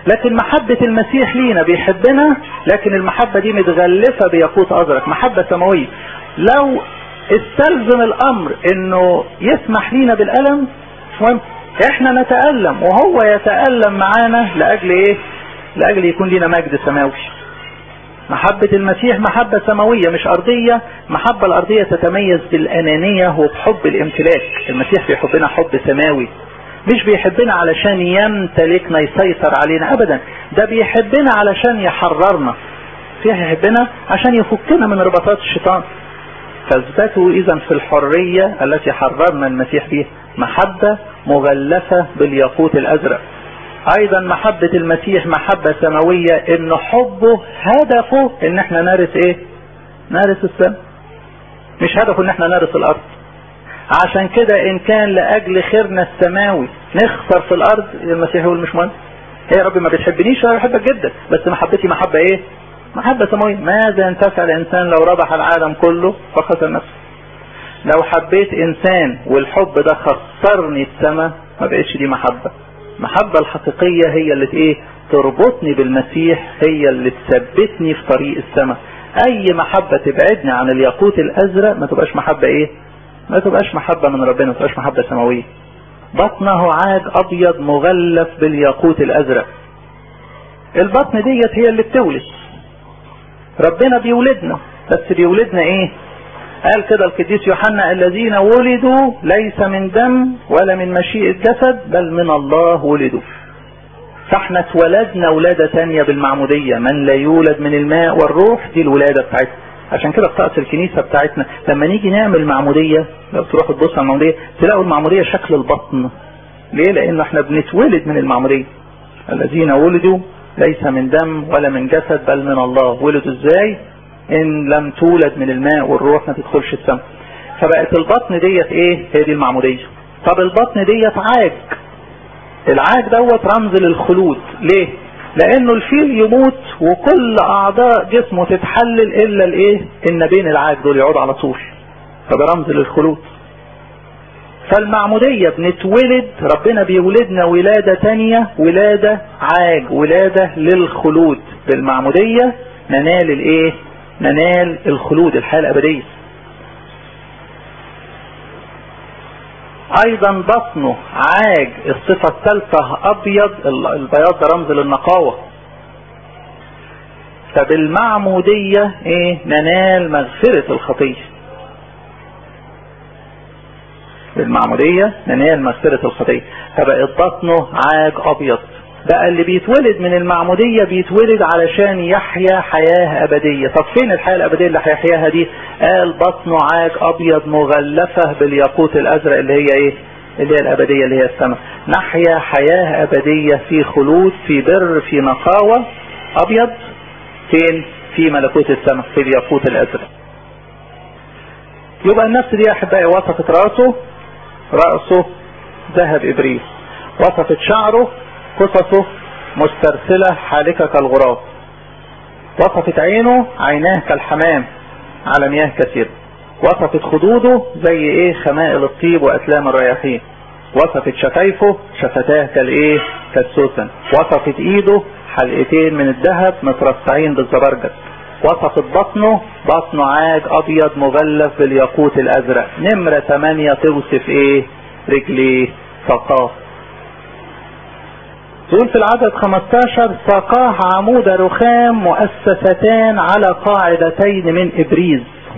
Speaker 1: لكن محبة المسيح لينا بيحبنا لكن المحبة دي متغلفة بياقوت ازرق محبة سماوية لو استلزم الامر انه يسمح لينا بالالم مهم احنا نتألم وهو يتألم معانا لاجل ايه لاجل يكون لنا مجد سماوي محبة المسيح محبة سماوية مش أرضية محبة الأرضية تتميز بالأنانية وبحب الامتلاك المسيح بيحبنا حب سماوي مش بيحبنا علشان يمتلكنا يسيطر علينا أبدا ده بيحبنا علشان يحررنا فيها يحبنا عشان يفكنا من رباطات الشيطان فاثبتوا إذا في الحرية التي حررنا المسيح بها محبة مغلفة بالياقوت الأزرق ايضا محبة المسيح محبة سماوية ان حبه هدفه ان احنا نرث ايه نرث السماء مش هدفه ان احنا نرث الارض عشان كده ان كان لاجل خيرنا السماوي نخسر في الارض المسيح يقول مش مهم هي يا ربي ما بتحبنيش انا بحبك جدا بس محبتي محبة ايه محبة سماوية ماذا ينتفع الانسان لو ربح العالم كله فخسر نفسه لو حبيت انسان والحب ده خسرني السماء ما بقتش دي محبة المحبة الحقيقية هي اللي ايه تربطني بالمسيح هي اللي تثبتني في طريق السماء اي محبة تبعدني عن الياقوت الازرق ما تبقاش محبة ايه ما تبقاش محبة من ربنا ما تبقاش محبة سماوية بطنه عاج ابيض مغلف بالياقوت الازرق البطن ديت هي اللي بتولد ربنا بيولدنا بس بيولدنا ايه قال كده القديس يوحنا الذين ولدوا ليس من دم ولا من مشيئة جسد بل من الله ولدوا فاحنا اتولدنا ولادة تانية بالمعمودية من لا يولد من الماء والروح دي الولادة بتاعتنا عشان كده في طقس الكنيسة بتاعتنا لما نيجي نعمل معمودية لو تروحوا تبصوا على المعمودية تلاقوا المعمودية شكل البطن ليه لان احنا بنتولد من المعمودية الذين ولدوا ليس من دم ولا من جسد بل من الله ولدوا ازاي ان لم تولد من الماء والروح ما تدخلش السماء فبقت البطن ديت ايه هي دي المعمودية طب البطن ديت عاج العاج دوت رمز للخلود ليه لانه الفيل يموت وكل اعضاء جسمه تتحلل الا الايه ان بين العاج دول يقعدوا على طول فده رمز للخلود فالمعمودية بنتولد ربنا بيولدنا ولادة تانية ولادة عاج ولادة للخلود بالمعمودية ننال الايه ننال الخلود الحياة الابدية ايضا بطنه عاج الصفة الثالثة ابيض البياض ده رمز للنقاوة فبالمعمودية ايه ننال مغفرة الخطية بالمعمودية ننال مغفرة الخطية فبقت بطنه عاج ابيض بقى اللي بيتولد من المعمودية بيتولد علشان يحيا حياة أبدية طب فين الحياة الأبدية اللي هيحياها دي قال بطنه عاج أبيض مغلفة بالياقوت الأزرق اللي هي إيه اللي هي الأبدية اللي هي السماء نحيا حياة أبدية في خلود في بر في نقاوة أبيض فين في ملكوت السماء في الياقوت الأزرق يبقى النفس دي يا أحبائي وصفت رأسه رأسه ذهب إبريل وصفت شعره قصصه مسترسلة حالكة كالغراب وصفت عينه عيناه كالحمام على مياه كثيرة وصفت خدوده زي ايه خمائل الطيب واتلام الرياحين وصفت شفايفه شفتاه كالايه كالسوسن وصفت ايده حلقتين من الذهب مترصعين بالزبرجد وصفت بطنه بطنه عاج ابيض مغلف بالياقوت الازرق نمرة 8 توصف ايه رجليه ساقاه يقول في العدد 15 ساقاه عمود رخام مؤسستان على قاعدتين من ابريز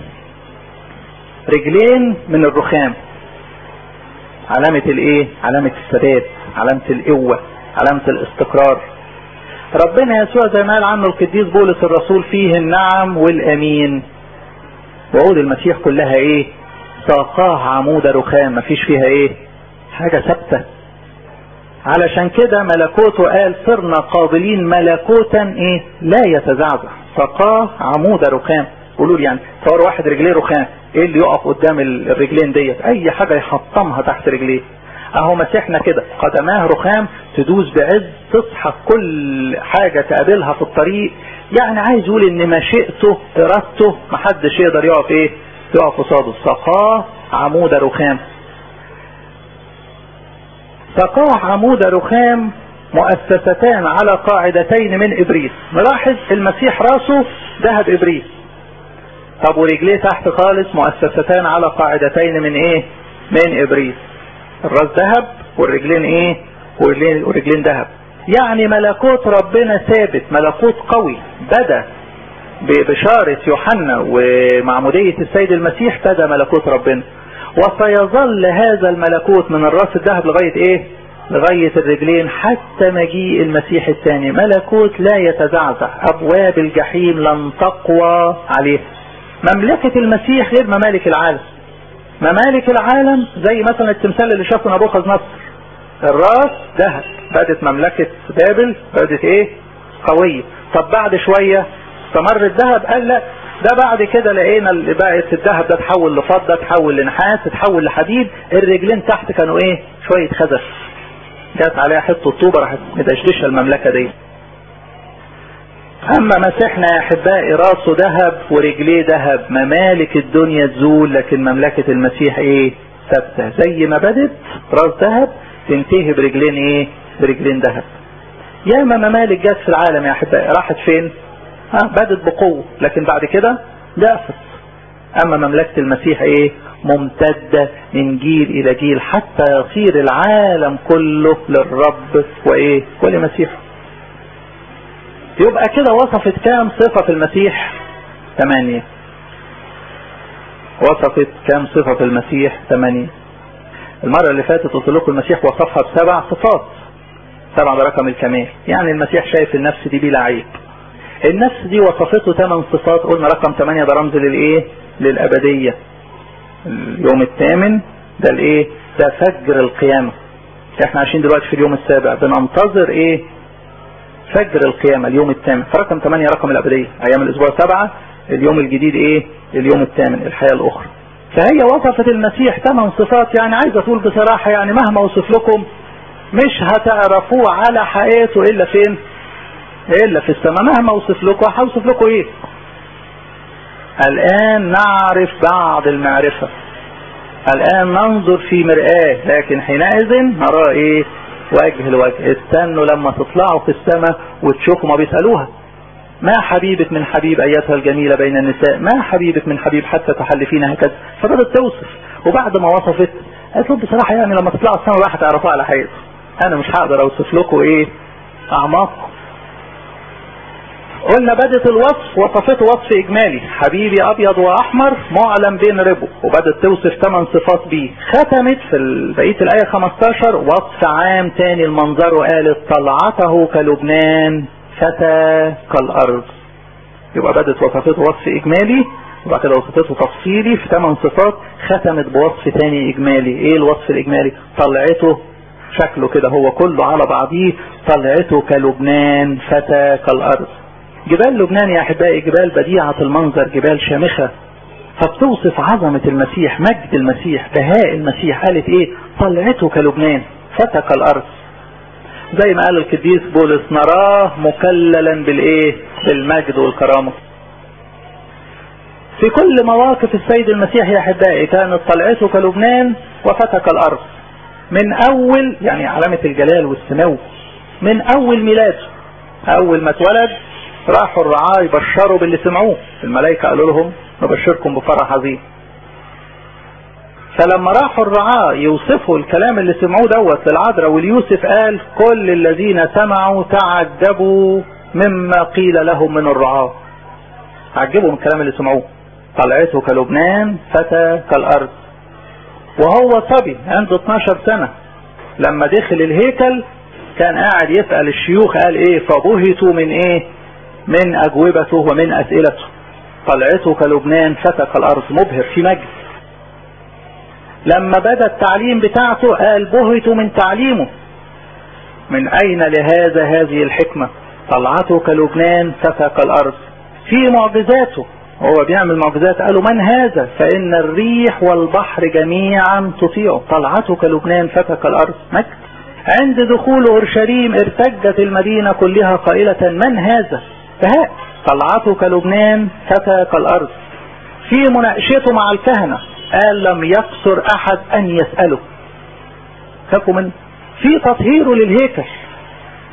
Speaker 1: رجلين من الرخام علامة الايه علامة الثبات علامة القوة علامة الاستقرار ربنا يسوع زي ما قال عنه القديس بولس الرسول فيه النعم والامين وعود المسيح كلها ايه ساقاه عمود رخام مفيش فيها ايه حاجة ثابته علشان كده ملكوته قال صرنا قابلين ملكوتا ايه لا يتزعزع سقاه عمود رخام قولوا لي يعني صور واحد رجليه رخام ايه اللي يقف قدام الرجلين ديت اي حاجة يحطمها تحت رجليه اهو مسيحنا كده قدماه رخام تدوس بعز تصحى كل حاجة تقابلها في الطريق يعني عايز يقول ان مشيئته ارادته محدش يقدر يقف ايه يقف قصاده سقاه عمود رخام سقاه عمود رخام مؤسستان على قاعدتين من ابريس نلاحظ المسيح راسه ذهب ابريس طب ورجليه تحت خالص مؤسستان على قاعدتين من ايه من ابريس الراس ذهب والرجلين ايه ورجلين, ورجلين ذهب يعني ملكوت ربنا ثابت ملكوت قوي بدا ببشارة يوحنا ومعمودية السيد المسيح بدا ملكوت ربنا وسيظل هذا الملكوت من الراس الذهب لغاية ايه لغاية الرجلين حتى مجيء المسيح الثاني ملكوت لا يتزعزع ابواب الجحيم لن تقوى عليه مملكة المسيح غير ممالك العالم ممالك العالم زي مثلا التمثال اللي شافه نبوخذ نصر الراس ذهب بدت مملكة بابل بدت ايه قوية طب بعد شوية استمر الذهب قال لا ده بعد كده لقينا اللي بقت الذهب ده تحول لفضة تحول لنحاس تحول لحديد الرجلين تحت كانوا ايه شوية خزف جات عليها حته طوبة راحت مدشدشة المملكة دي اما مسيحنا يا احبائي راسه ذهب ورجليه ذهب ممالك الدنيا تزول لكن مملكة المسيح ايه ثابتة زي ما بدت راس ذهب تنتهي برجلين ايه برجلين ذهب ياما ممالك جت في العالم يا احبائي راحت فين ها بدت بقوة لكن بعد كده ضعفت اما مملكة المسيح ايه ممتدة من جيل الى جيل حتى يصير العالم كله للرب وايه ولمسيحه يبقى كده وصفت كام صفة في المسيح ثمانية وصفت كام صفة في المسيح ثمانية المرة اللي فاتت قلت لكم المسيح وصفها بسبع صفات سبعة برقم الكمال يعني المسيح شايف النفس دي بلا عيب النفس دي وصفته ثمان صفات قلنا رقم ثمانية ده رمز للايه للابدية اليوم الثامن ده الايه ده فجر القيامة احنا عايشين دلوقتي في اليوم السابع بننتظر ايه فجر القيامة اليوم الثامن فرقم 8 رقم الأبدية أيام الأسبوع سبعة اليوم الجديد إيه اليوم الثامن الحياة الأخرى فهي وصفت المسيح ثمان صفات يعني عايز أقول بصراحة يعني مهما أوصف لكم مش هتعرفوه على حقيقته إلا فين إلا في السماء مهما أوصف لكم هوصف لكم إيه الآن نعرف بعض المعرفة الآن ننظر في مرآة لكن حينئذ نرى إيه وجه لوجه استنوا لما تطلعوا في السماء وتشوفوا ما بيسألوها ما حبيبك من حبيب ايتها الجميلة بين النساء ما حبيبك من حبيب حتى تحلفين هكذا فبدت توصف وبعد ما وصفت قالت له بصراحة يعني لما تطلعوا السماء بقى هتعرفوها على حقيقته انا مش هقدر اوصف لكم ايه اعماقكم قلنا بدت الوصف وصفته وصف اجمالي حبيبي ابيض واحمر معلم بين ربو وبدت توصف ثمان صفات بيه ختمت في بقيه الايه 15 وصف عام تاني المنظر وقالت طلعته كلبنان فتى كالارض يبقى بدت وصفته وصف اجمالي وبعد كده وصفته تفصيلي في ثمان صفات ختمت بوصف تاني اجمالي ايه الوصف الاجمالي طلعته شكله كده هو كله على بعضيه طلعته كلبنان فتى كالارض جبال لبنان يا احبائي جبال بديعة المنظر جبال شامخة فبتوصف عظمة المسيح مجد المسيح بهاء المسيح قالت ايه طلعته كلبنان فتك الارض زي ما قال القديس بولس نراه مكللا بالايه بالمجد والكرامة في كل مواقف السيد المسيح يا احبائي كانت طلعته كلبنان وفتك الارض من اول يعني علامة الجلال والسمو من اول ميلاده اول ما اتولد راحوا الرعاة يبشروا باللي سمعوه الملائكة قالوا لهم نبشركم بفرح عظيم فلما راحوا الرعاة يوصفوا الكلام اللي سمعوه دوت للعذراء واليوسف قال كل الذين سمعوا تعجبوا مما قيل لهم من الرعاة عجبوا من الكلام اللي سمعوه طلعته كلبنان فتى كالارض وهو صبي عنده 12 سنة لما دخل الهيكل كان قاعد يسأل الشيوخ قال ايه فبهتوا من ايه من اجوبته ومن اسئلته طلعته كلبنان فتك الارض مبهر في مجد لما بدا التعليم بتاعته قال بهت من تعليمه من اين لهذا هذه الحكمة طلعته كلبنان فتك الارض في معجزاته هو بيعمل معجزات قالوا من هذا فان الريح والبحر جميعا تطيعه طلعته كلبنان فتك الارض مجد عند دخول اورشليم ارتجت المدينة كلها قائلة من هذا فهاء طلعته كلبنان فتى كالارض في مناقشته مع الكهنة قال لم يقصر احد ان يسأله خافوا منه في تطهيره للهيكل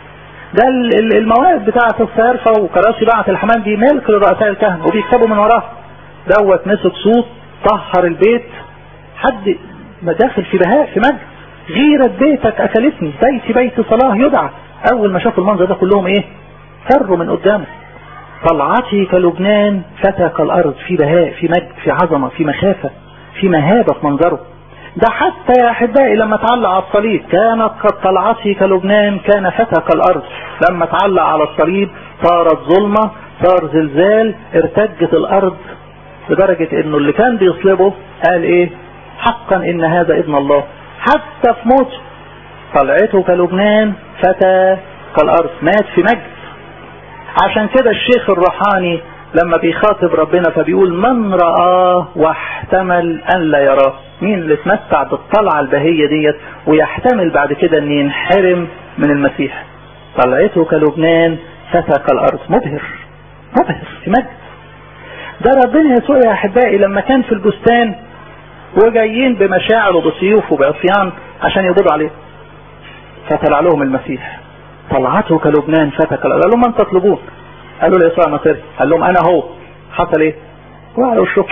Speaker 1: ده المواهب بتاعة الصيارفة وكراسي باعة الحمام دي ملك لرؤساء الكهنة وبيكتبوا من وراها دوت مسك صوت طهر البيت حد داخل في بهاء في مجد غيرة بيتك أكلتني بيتي بيت صلاة يدعى أول ما شافوا المنظر ده كلهم إيه فروا من قدامه طلعتي كلبنان فتى كالأرض في بهاء في مجد في عظمة في مخافة في مهابة في منظره ده حتى يا أحبائي لما تعلق على الصليب كانت قد طلعتي كلبنان كان فتى كالأرض لما تعلق على الصليب صارت ظلمة صار زلزال ارتجت الأرض لدرجة انه اللي كان بيصلبه قال ايه حقا ان هذا ابن الله حتى في موته طلعته كلبنان فتى كالأرض مات في مجد عشان كده الشيخ الروحاني لما بيخاطب ربنا فبيقول من رآه واحتمل أن لا يراه مين اللي اتمتع بالطلعة البهية ديت ويحتمل بعد كده ان ينحرم من المسيح طلعته كلبنان فتى كالأرض مبهر مبهر في مجد ده ربنا يسوع يا أحبائي لما كان في البستان وجايين بمشاعر وبسيوف وبعصيان عشان يقبضوا عليه فطلع لهم المسيح طلعته كلبنان فتى كالأرض قال لهم من تطلبون قالوا له يسوع نصير قال لهم انا هو حصل ايه وقع وشه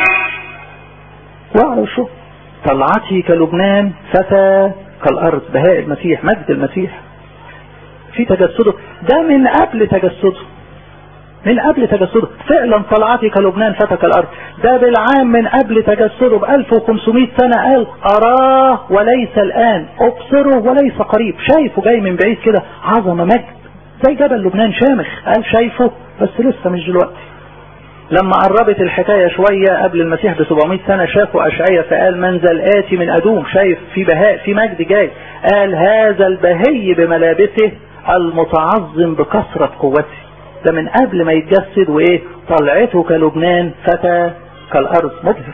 Speaker 1: وقع وشه طلعتي كلبنان فتى كالارض بهاء المسيح مجد المسيح في تجسده ده من قبل تجسده من قبل تجسده فعلا طلعتي كلبنان فتى كالارض ده بالعام من قبل تجسده ب 1500 سنة قال اراه وليس الان ابصره وليس قريب شايفه جاي من بعيد كده عظمة مجد زي جبل لبنان شامخ قال شايفه بس لسه مش دلوقتي لما قربت الحكاية شوية قبل المسيح ب 700 سنة شافوا أشعية فقال منزل آتي من أدوم شايف في بهاء في مجد جاي قال هذا البهي بملابسه المتعظم بكثرة قوته ده من قبل ما يتجسد وإيه طلعته كلبنان فتى كالأرض مبهر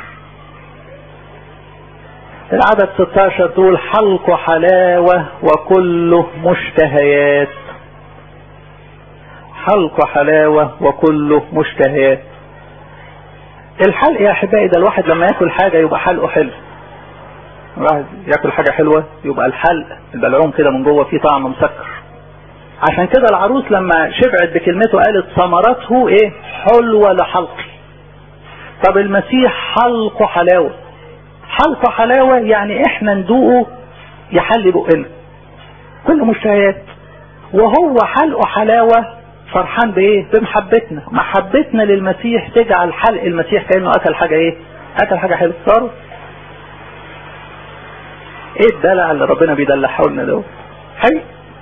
Speaker 1: العدد 16 تقول حلق حلاوة وكله مشتهيات حلق حلاوة وكله مشتهيات الحلق يا احبائي ده الواحد لما ياكل حاجة يبقى حلقه حلو الواحد ياكل حاجة حلوة يبقى الحلق البلعوم كده من جوه فيه طعم مسكر عشان كده العروس لما شبعت بكلمته قالت ثمرته ايه حلوة لحلقي طب المسيح حلق حلاوة حلق حلاوة يعني احنا ندوقه يحل بقنا كل مشتهيات وهو حلق حلاوة فرحان بايه بمحبتنا محبتنا للمسيح تجعل حلق المسيح كأنه اكل حاجة ايه اكل حاجة حلوة صار ايه الدلع اللي ربنا بيدلعه لنا ده حي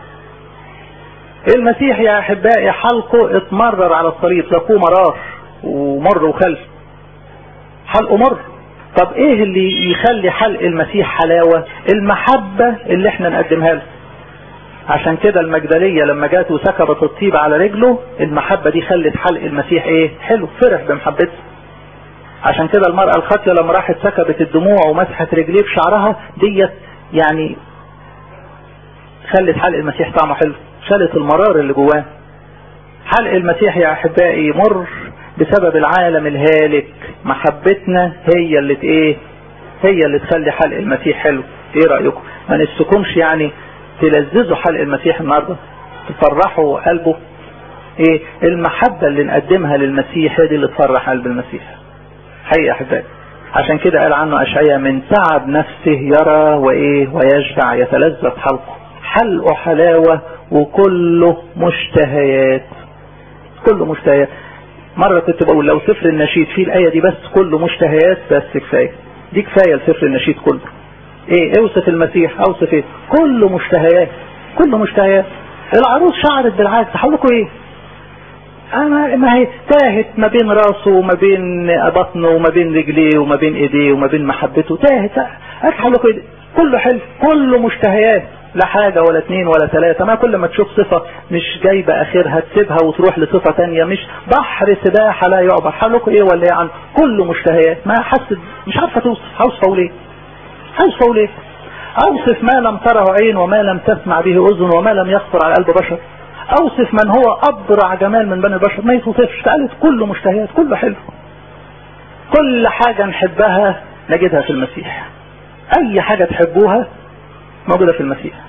Speaker 1: المسيح يا احبائي حلقه اتمرر على الصليب ذاقوه مرار ومر وخلف حلقه مر طب ايه اللي يخلي حلق المسيح حلاوة المحبة اللي احنا نقدمها له عشان كده المجدلية لما جات وسكبت الطيب على رجله المحبة دي خلت حلق المسيح ايه حلو فرح بمحبته عشان كده المرأة الخاطية لما راحت سكبت الدموع ومسحت رجليه بشعرها ديت يعني خلت حلق المسيح طعمه حلو شالت المرار اللي جواه حلق المسيح يا احبائي مر بسبب العالم الهالك محبتنا هي اللي ايه هي اللي تخلي حلق المسيح حلو ايه رأيكم ما نفسكمش يعني تلذذوا حلق المسيح النهاردة تفرحوا قلبه ايه المحبة اللي نقدمها للمسيح هي دي اللي تفرح قلب المسيح حقيقة احبائي عشان كده قال عنه اشعياء من تعب نفسه يرى وايه ويشبع يتلذذ حلقه حلقه حلاوة وكله مشتهيات كله مشتهيات مرة كنت بقول لو سفر النشيد فيه الآية دي بس كله مشتهيات بس كفاية دي كفاية لسفر النشيد كله ايه اوصف المسيح اوصف ايه كله مشتهيات كله مشتهيات العروس شعرت بالعكس هقول ايه انا ما هي تاهت ما بين راسه وما بين بطنه وما بين رجليه وما بين ايديه وما بين محبته تاهت هقول لكم ايه كله حلو كله مشتهيات لا حاجة ولا اتنين ولا ثلاثة ما كل ما تشوف صفة مش جايبة اخرها تسيبها وتروح لصفة تانية مش بحر سباحة لا يعبر حالكم ايه ولا ايه عن كله مشتهيات ما حسد مش عارفة توصف هوصفه ليه هوصفه ليه اوصف ما لم تره عين وما لم تسمع به اذن وما لم يخطر على قلب بشر اوصف من هو ابرع جمال من بني البشر ما يتوصفش قالت كله مشتهيات كله حلو كل حاجة نحبها نجدها في المسيح اي حاجة تحبوها موجودة في المسيح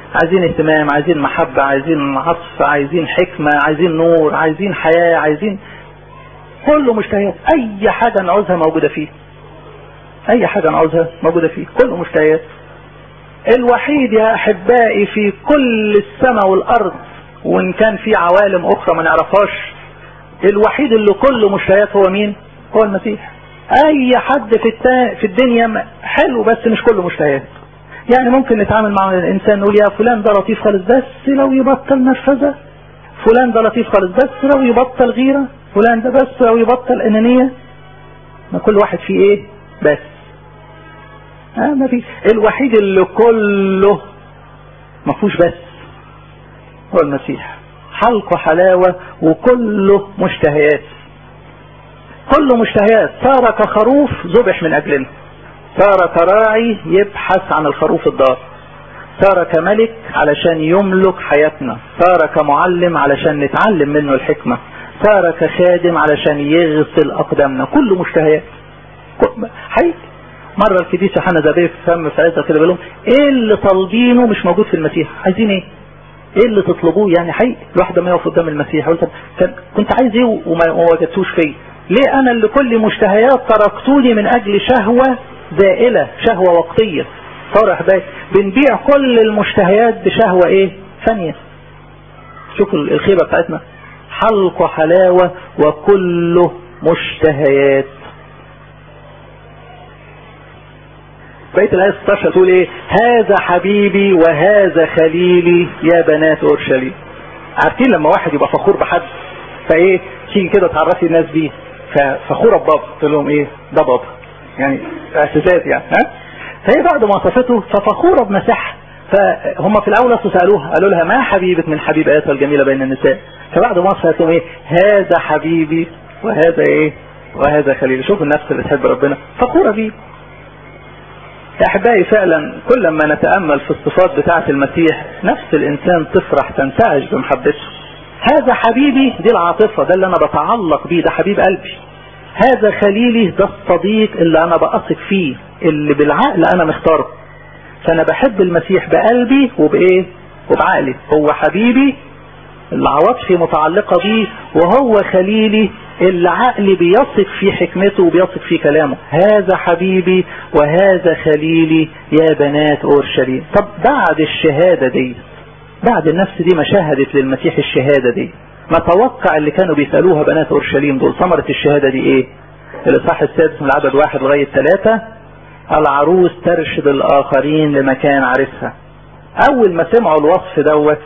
Speaker 1: عايزين اهتمام عايزين محبة عايزين عطف عايزين حكمة عايزين نور عايزين حياة عايزين كله مشتهيات اي حاجة نعوزها موجودة فيه اي حاجة نعوزها موجودة فيه كله مشتهيات الوحيد يا احبائي في كل السماء والارض وان كان في عوالم اخرى ما نعرفهاش الوحيد اللي كله مشتهيات هو مين هو المسيح اي حد في التا... في الدنيا حلو بس مش كله مشتهيات يعني ممكن نتعامل مع الانسان نقول يا فلان ده لطيف خالص بس لو يبطل نرفزه فلان ده لطيف خالص بس لو يبطل غيره فلان ده بس لو يبطل انانيه ما كل واحد فيه ايه بس آه ما في الوحيد اللي كله ما فيهوش بس هو المسيح حلقه حلاوة وكله مشتهيات كله مشتهيات صار كخروف ذبح من أجلنا صار كراعي يبحث عن الخروف الضار صار كملك علشان يملك حياتنا صار كمعلم علشان نتعلم منه الحكمة صار كخادم علشان يغسل أقدامنا كله مشتهيات حقيقي مرة القديس يوحنا زبير فهم في عزة كده بيقول لهم ايه اللي طالبينه مش موجود في المسيح عايزين ايه ايه اللي تطلبوه يعني حقيقي الواحد ما يقف قدام المسيح يقول طب كنت عايز ايه وما وجدتوش فيه ليه انا اللي كل مشتهيات تركتوني من اجل شهوة زائلة شهوة وقتية صار احبائي بنبيع كل المشتهيات بشهوة ايه ثانية شوفوا الخيبة بتاعتنا حلق حلاوة وكله مشتهيات بقية الآية 16 تقول ايه هذا حبيبي وهذا خليلي يا بنات اورشليم عارفين لما واحد يبقى فخور بحد فايه تيجي كده تعرفي الناس بيه ففخورة ببابا تقول لهم ايه ده بابا يعني اعتزاز يعني ها فهي بعد ما وصفته ففخورة بمساحة فهم في الاول سألوها قالوا لها ما حبيبك من حبيباتها الجميلة بين النساء فبعد ما وصفت لهم ايه هذا حبيبي وهذا ايه وهذا خليلي شوفوا النفس اللي تحب ربنا فخورة بيه يا احبائي فعلا كل ما نتأمل في الصفات بتاعة المسيح نفس الانسان تفرح تنتعش بمحبته هذا حبيبي دي العاطفة ده اللي انا بتعلق بيه ده حبيب قلبي هذا خليلي ده الصديق اللي انا بأثق فيه اللي بالعقل انا مختاره فانا بحب المسيح بقلبي وبايه وبعقلي هو حبيبي اللي عواطفي متعلقة بيه وهو خليلي اللي عقلي بيثق في حكمته وبيثق في كلامه هذا حبيبي وهذا خليلي يا بنات اورشليم طب بعد الشهادة دي بعد النفس دي ما شهدت للمسيح الشهادة دي ما توقع اللي كانوا بيسألوها بنات اورشليم دول ثمرة الشهادة دي ايه الاصحاح السادس من العدد واحد لغاية ثلاثة العروس ترشد الاخرين لمكان عرسها اول ما سمعوا الوصف دوت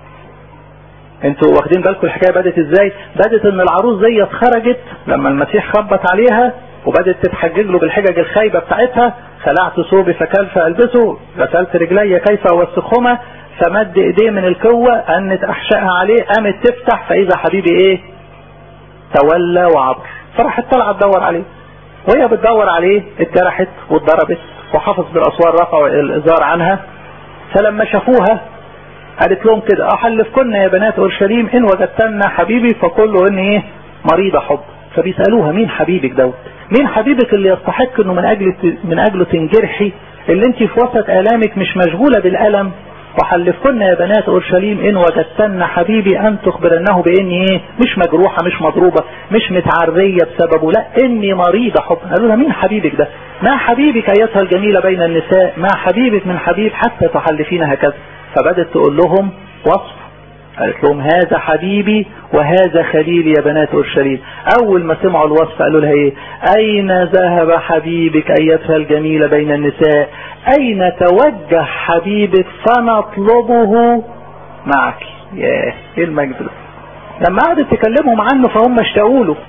Speaker 1: انتوا واخدين بالكم الحكايه بدت ازاي بدت ان العروس ديت خرجت لما المسيح خبط عليها وبدت تتحجج له بالحجج الخايبه بتاعتها خلعت ثوبي فكيف البسه غسلت رجلي كيف اوسخهما فمد ايديه من القوه انت احشائها عليه قامت تفتح فاذا حبيبي ايه تولى وعبر فراحت طلعت تدور عليه وهي بتدور عليه اتجرحت واتضربت وحفظ بالاسوار رفعوا الازار عنها فلما شافوها قالت لهم كده احلفكن يا بنات اورشليم ان وجدتن حبيبي فقولوا ان ايه مريضة حب فبيسألوها مين حبيبك دوت مين حبيبك اللي يستحق انه من اجل من اجله تنجرحي اللي انت في وسط الامك مش مشغولة بالالم وحلفكن يا بنات اورشليم ان وجدتن حبيبي ان تخبرنه باني ايه مش مجروحة مش مضروبة مش متعرية بسببه لا اني مريضة حب قالوا لها مين حبيبك ده ما حبيبك ايتها الجميلة بين النساء ما حبيبك من حبيب حتى تحلفين هكذا فبدت تقول لهم وصف قالت لهم هذا حبيبي وهذا خليلي يا بنات اورشليم اول ما سمعوا الوصف قالوا لها ايه اين ذهب حبيبك ايتها الجميلة بين النساء اين توجه حبيبك فنطلبه معك ياه ايه المجد ده لما قعدت تكلمهم عنه فهم اشتاقوا له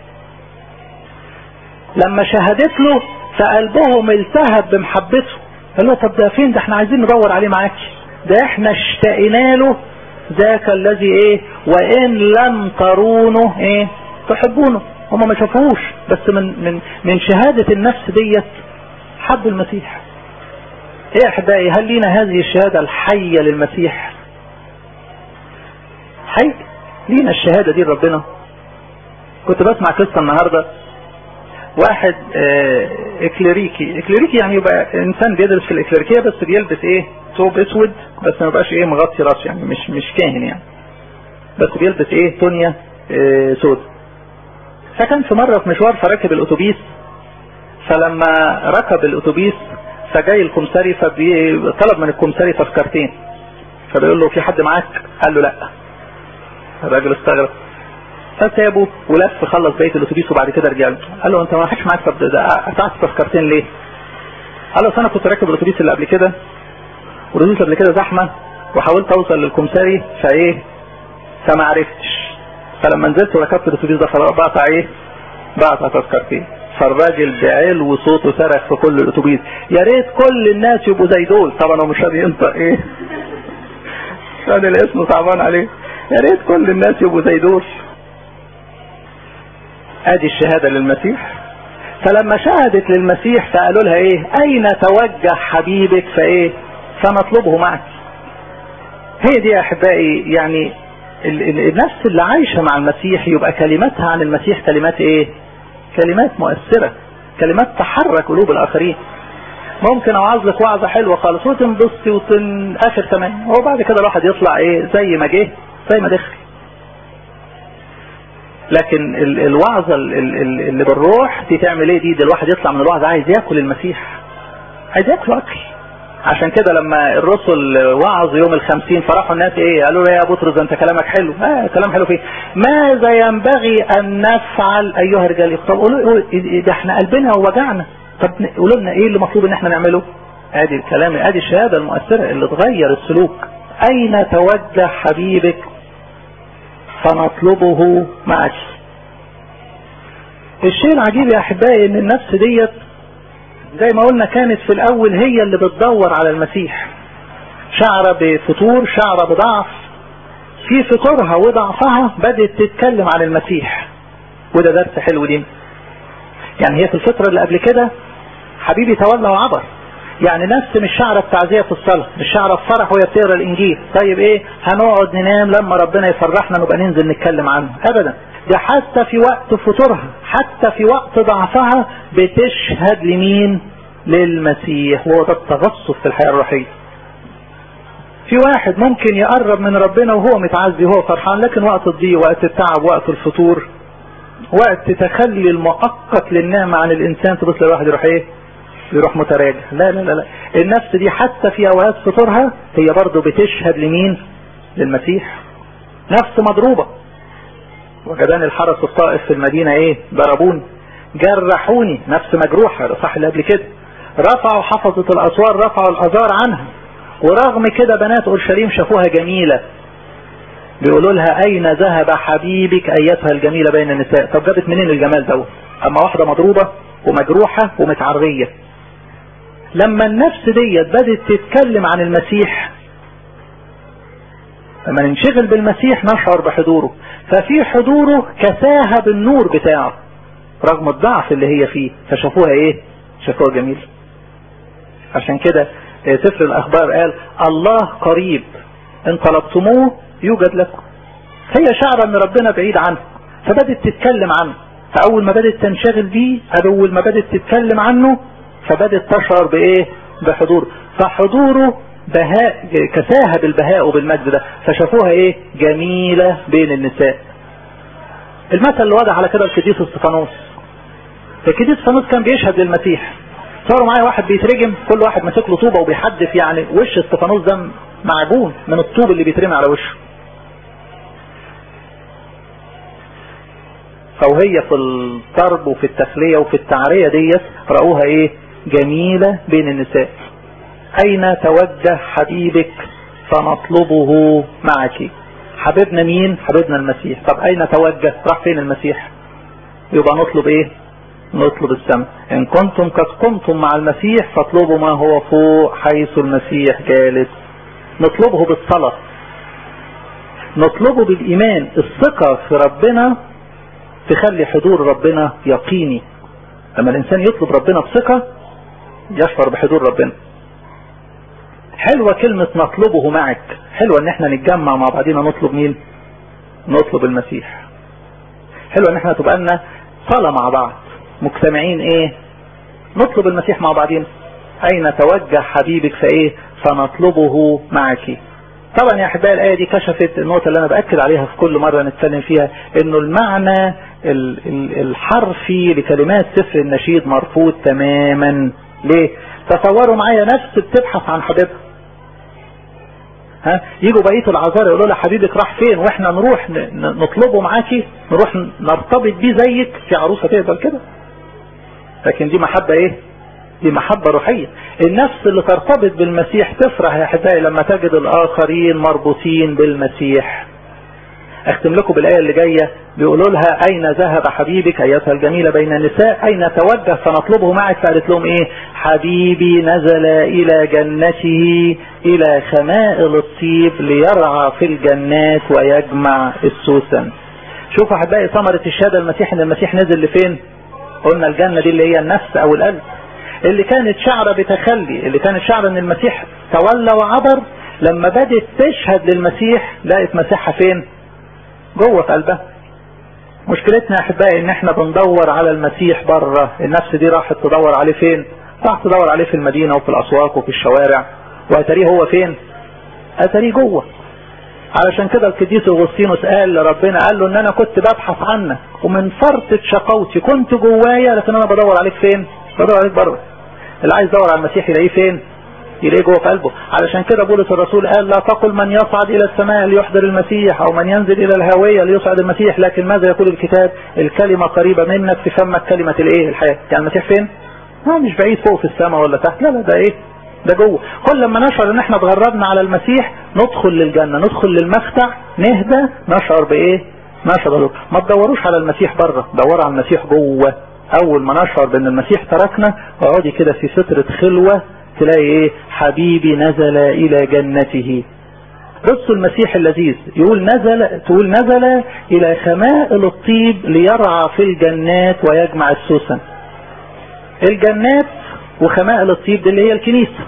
Speaker 1: لما شهدت له فقلبهم التهب بمحبته قال له طب ده فين ده احنا عايزين ندور عليه معاكي ده احنا اشتقنا له ذاك الذي ايه وان لم ترونه ايه تحبونه هم ما شافوهوش بس من من من شهادة النفس ديت حبوا المسيح ايه احبائي هل لينا هذه الشهادة الحية للمسيح حي لينا الشهادة دي لربنا كنت بسمع قصة النهاردة واحد اه اكليريكي اكليريكي يعني يبقى انسان بيدرس في الاكليريكيه بس بيلبس ايه ثوب اسود بس ما يبقاش ايه مغطي راسه يعني مش مش كاهن يعني بس بيلبس ايه تونيا اه سود فكان في مره في مشوار فركب الاتوبيس فلما ركب الاتوبيس فجاي الكمساري فطلب من الكمساري تذكرتين فبيقول له في حد معاك قال له لا الراجل استغرب فسابه ولف خلص بقيه الاتوبيس وبعد كده رجع له قال له انت ما حدش معاك طب ده قطعت تذكرتين ليه؟ قال له انا كنت راكب الاتوبيس اللي قبل كده والاتوبيس قبل كده زحمه وحاولت اوصل للكمساري فايه فما عرفتش فلما نزلت وركبت الاتوبيس ده بقطع ايه؟ بقطع تذكرتين فالراجل بعلو صوته صرخ في كل الاتوبيس يا ريت كل الناس يبقوا زي دول طبعا هو مش راضي ينطق ايه كان الاسم صعبان عليه يا ريت كل الناس يبقوا زي دول ادي الشهادة للمسيح فلما شهدت للمسيح فقالوا لها ايه اين توجه حبيبك فايه فنطلبه معك هي دي يا احبائي يعني النفس اللي عايشة مع المسيح يبقى كلماتها عن المسيح كلمات ايه كلمات مؤثرة كلمات تحرك قلوب الاخرين ممكن اوعظ لك وعظة حلوة خالص وتنبسطي وتن اخر تمام هو بعد كده الواحد يطلع ايه زي ما جه زي ما دخل لكن ال الوعظة اللي بالروح دي تعمل ايه دي ده الواحد يطلع من الوعظة عايز ياكل المسيح عايز ياكل اكل عشان كده لما الرسل وعظوا يوم الخمسين فراحوا الناس ايه قالوا له يا بطرس انت كلامك حلو اه كلام حلو فيه ماذا ينبغي ان نفعل ايها الرجال طب قولوا ده احنا قلبنا وجعنا طب قولوا لنا ايه اللي مطلوب ان احنا نعمله ادي الكلام ادي الشهادة المؤثرة اللي تغير السلوك اين توجه حبيبك فنطلبه معك الشيء العجيب يا احبائي ان النفس ديت زي ما قلنا كانت في الاول هي اللي بتدور على المسيح شعره بفتور شعره بضعف في فطورها وضعفها بدأت تتكلم عن المسيح وده درس حلو دي يعني هي في الفترة اللي قبل كده حبيبي تولى وعبر يعني نفس مش شعره بتعزية في الصلاة مش شعره بفرح وهي بتقرا الانجيل طيب ايه هنقعد ننام لما ربنا يفرحنا نبقى ننزل نتكلم عنه ابدا ده حتى في وقت فطورها حتى في وقت ضعفها بتشهد لمين للمسيح وهو ده التغصب في الحياة الروحية في واحد ممكن يقرب من ربنا وهو متعزي وهو فرحان لكن وقت الضيق وقت التعب وقت الفطور وقت تخلي المؤقت للنعمة عن الانسان تبص لواحد يروح ايه يروح متراجع لا لا لا لا النفس دي حتى في اوقات فطورها هي برضه بتشهد لمين للمسيح نفس مضروبة وجدان الحرس الطائف في المدينة ايه ضربوني جرحوني نفس مجروحة صح اللي قبل كده رفعوا حفظة الاسوار رفعوا الازار عنها ورغم كده بنات اورشليم شافوها جميلة بيقولوا لها اين ذهب حبيبك ايتها الجميلة بين النساء طب جابت منين الجمال دوت اما واحدة مضروبة ومجروحة ومتعرية لما النفس ديت بدت تتكلم عن المسيح لما ننشغل بالمسيح نشعر بحضوره ففي حضوره كساها بالنور بتاعه رغم الضعف اللي هي فيه فشافوها ايه شافوها جميل عشان كده سفر الاخبار قال الله قريب ان طلبتموه يوجد لكم هي شعر ان ربنا بعيد عنه فبدت تتكلم عنه فاول ما بدت تنشغل بيه اول ما بدت تتكلم عنه فبدت تشعر بايه بحضور فحضوره بهاء كساها بالبهاء وبالمجد ده فشافوها ايه جميلة بين النساء المثل اللي وضع على كده القديس استفانوس القديس استفانوس كان بيشهد للمسيح صاروا معايا واحد بيترجم كل واحد ماسك له طوبه وبيحدف يعني وش استفانوس ده معجون من الطوب اللي بيترمي على وشه فوهي في الطرب وفي التخلية وفي التعرية ديت رأوها ايه جميلة بين النساء اين توجه حبيبك فنطلبه معك حبيبنا مين حبيبنا المسيح طب اين توجه راح فين المسيح يبقى نطلب ايه نطلب السماء ان كنتم قد قمتم مع المسيح فاطلبوا ما هو فوق حيث المسيح جالس نطلبه بالصلاة نطلبه بالايمان الثقة في ربنا تخلي حضور ربنا يقيني لما الانسان يطلب ربنا بثقة يشعر بحضور ربنا حلوة كلمة نطلبه معك حلوة ان احنا نتجمع مع بعضنا نطلب مين نطلب المسيح حلوة ان احنا تبقى لنا صلاة مع بعض مجتمعين ايه نطلب المسيح مع بعضين اين توجه حبيبك فايه فنطلبه معك طبعا يا احبائي الايه دي كشفت النقطه اللي انا باكد عليها في كل مره نتكلم فيها انه المعنى الحرفي لكلمات سفر النشيد مرفوض تماما ليه تصوروا معايا نفس بتبحث عن حبيبها ها يجوا بقيه العذارى يقولوا لها حبيبك راح فين واحنا نروح نطلبه معاكي نروح نرتبط بيه زيك في عروسه تقدر كده لكن دي محبه ايه دي محبة روحية النفس اللي ترتبط بالمسيح تفرح يا احبائي لما تجد الاخرين مربوطين بالمسيح اختم لكم بالايه اللي جايه بيقولوا لها اين ذهب حبيبك ايتها الجميله بين النساء اين توجه فنطلبه معك فقالت لهم ايه حبيبي نزل الى جنته الى خمائل الطيب ليرعى في الجنات ويجمع السوسن شوفوا احبائي ثمره الشهاده المسيح ان المسيح نزل لفين قلنا الجنه دي اللي هي النفس او القلب اللي كانت شعره بتخلي اللي كانت شعره ان المسيح تولى وعبر لما بدت تشهد للمسيح لقت مسيحها فين جوه في قلبها مشكلتنا يا احبائي ان احنا بندور على المسيح بره النفس دي راحت تدور عليه فين راح تدور عليه في المدينة وفي الاسواق وفي الشوارع واتريه هو فين اتريه جوه علشان كده القديس اغسطينوس قال لربنا قال له ان انا كنت ببحث عنك ومن فرطة شقوتي كنت جوايا لكن انا بدور عليك فين بدور عليك بره اللي عايز يدور على المسيح يلاقيه فين يلاقيه جوه في قلبه علشان كده بولس الرسول قال لا تقل من يصعد الى السماء ليحضر المسيح او من ينزل الى الهاويه ليصعد المسيح لكن ماذا يقول الكتاب الكلمه قريبه منك في فمك كلمه الايه الحياه يعني المسيح فين هو مش بعيد فوق في السماء ولا تحت لا لا ده ايه ده جوه كل لما نشعر ان احنا اتغربنا على المسيح ندخل للجنه ندخل للمخدع نهدى نشعر بايه نشعر ما تدوروش على المسيح بره دوروا على المسيح جوه اول ما نشعر بان المسيح تركنا اقعدي كده في فتره خلوه تلاقي ايه حبيبي نزل الى جنته بصوا المسيح اللذيذ يقول نزل تقول نزل الى خمائل الطيب ليرعى في الجنات ويجمع السوسن الجنات وخمائل الطيب دي اللي هي الكنيسة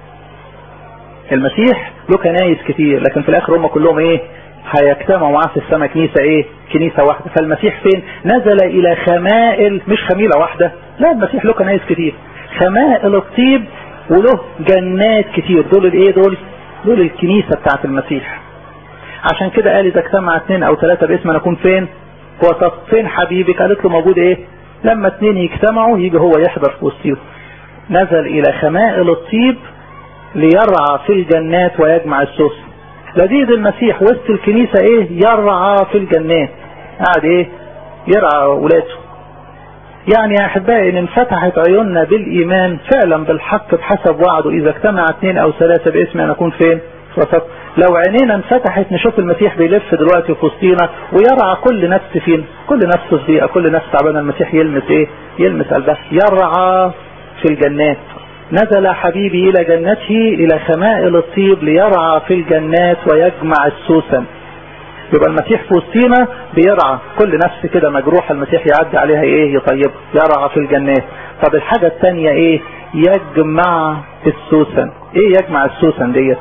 Speaker 1: المسيح له كنايس كتير لكن في الاخر هم كلهم ايه هيجتمعوا معاه في السماء كنيسة ايه كنيسة واحدة فالمسيح فين نزل الى خمائل مش خميلة واحدة لا المسيح له كنايس كتير خمائل الطيب وله جنات كتير دول الايه دول دول الكنيسة بتاعت المسيح عشان كده قال اذا اجتمع اثنين او ثلاثة باسم انا اكون فين هو فين حبيبك قالت له موجود ايه لما اثنين يجتمعوا يجي هو يحضر في وسطهم نزل الى خمائل الطيب ليرعى في الجنات ويجمع السوس لذيذ المسيح وسط الكنيسة ايه يرعى في الجنات قاعد ايه يرعى ولاده يعني يا احبائي ان انفتحت عيوننا بالايمان فعلا بالحق بحسب وعده اذا اجتمع اثنين او ثلاثة باسم ان اكون فين وسط لو عينينا انفتحت نشوف المسيح بيلف دلوقتي في وسطينا ويرعى كل نفس فين كل نفس صديقة كل نفس تعبانة المسيح يلمس ايه يلمس قلبها يرعى في الجنات نزل حبيبي الى جنته الى خمائل الطيب ليرعى في الجنات ويجمع السوسن يبقى المسيح في وسطينا بيرعى كل نفس كده مجروحة المسيح يعدي عليها ايه يطيبها يرعى في الجنات طب الحاجة التانية ايه يجمع السوسن ايه يجمع السوسن ديت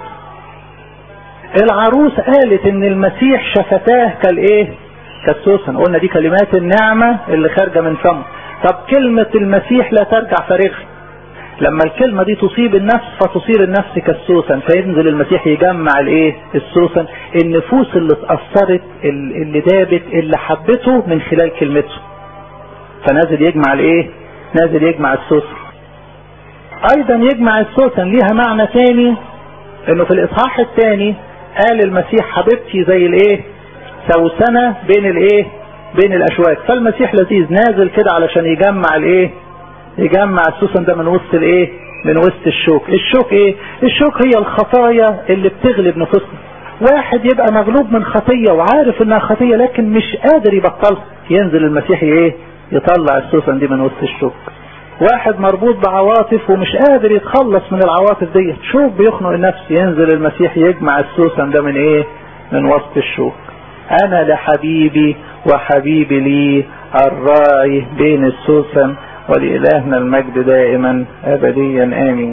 Speaker 1: العروس قالت ان المسيح شفتاه كالايه كالسوسن قلنا دي كلمات النعمة اللي خارجة من فمه طب كلمة المسيح لا ترجع فارغة لما الكلمة دي تصيب النفس فتصير النفس كالسوسن فينزل المسيح يجمع الايه السوسن النفوس اللي اتأثرت اللي دابت اللي حبته من خلال كلمته فنازل يجمع الايه نازل يجمع السوسن ايضا يجمع السوسن ليها معنى تاني انه في الاصحاح الثاني قال المسيح حبيبتي زي الايه سوسنة بين الايه بين الاشواك فالمسيح لذيذ نازل كده علشان يجمع الايه يجمع السوسن ده من وسط الايه من وسط الشوك الشوك ايه الشوك هي الخطايا اللي بتغلب نفوسنا واحد يبقى مغلوب من خطية وعارف انها خطية لكن مش قادر يبطلها ينزل المسيح ايه يطلع السوسن دي من وسط الشوك واحد مربوط بعواطف ومش قادر يتخلص من العواطف دي شوك بيخنق النفس ينزل المسيح يجمع السوسن ده من ايه من وسط الشوك انا لحبيبي وحبيبي لي الراعي بين السوسن ولإلهنا المجد دائما أبديا آمين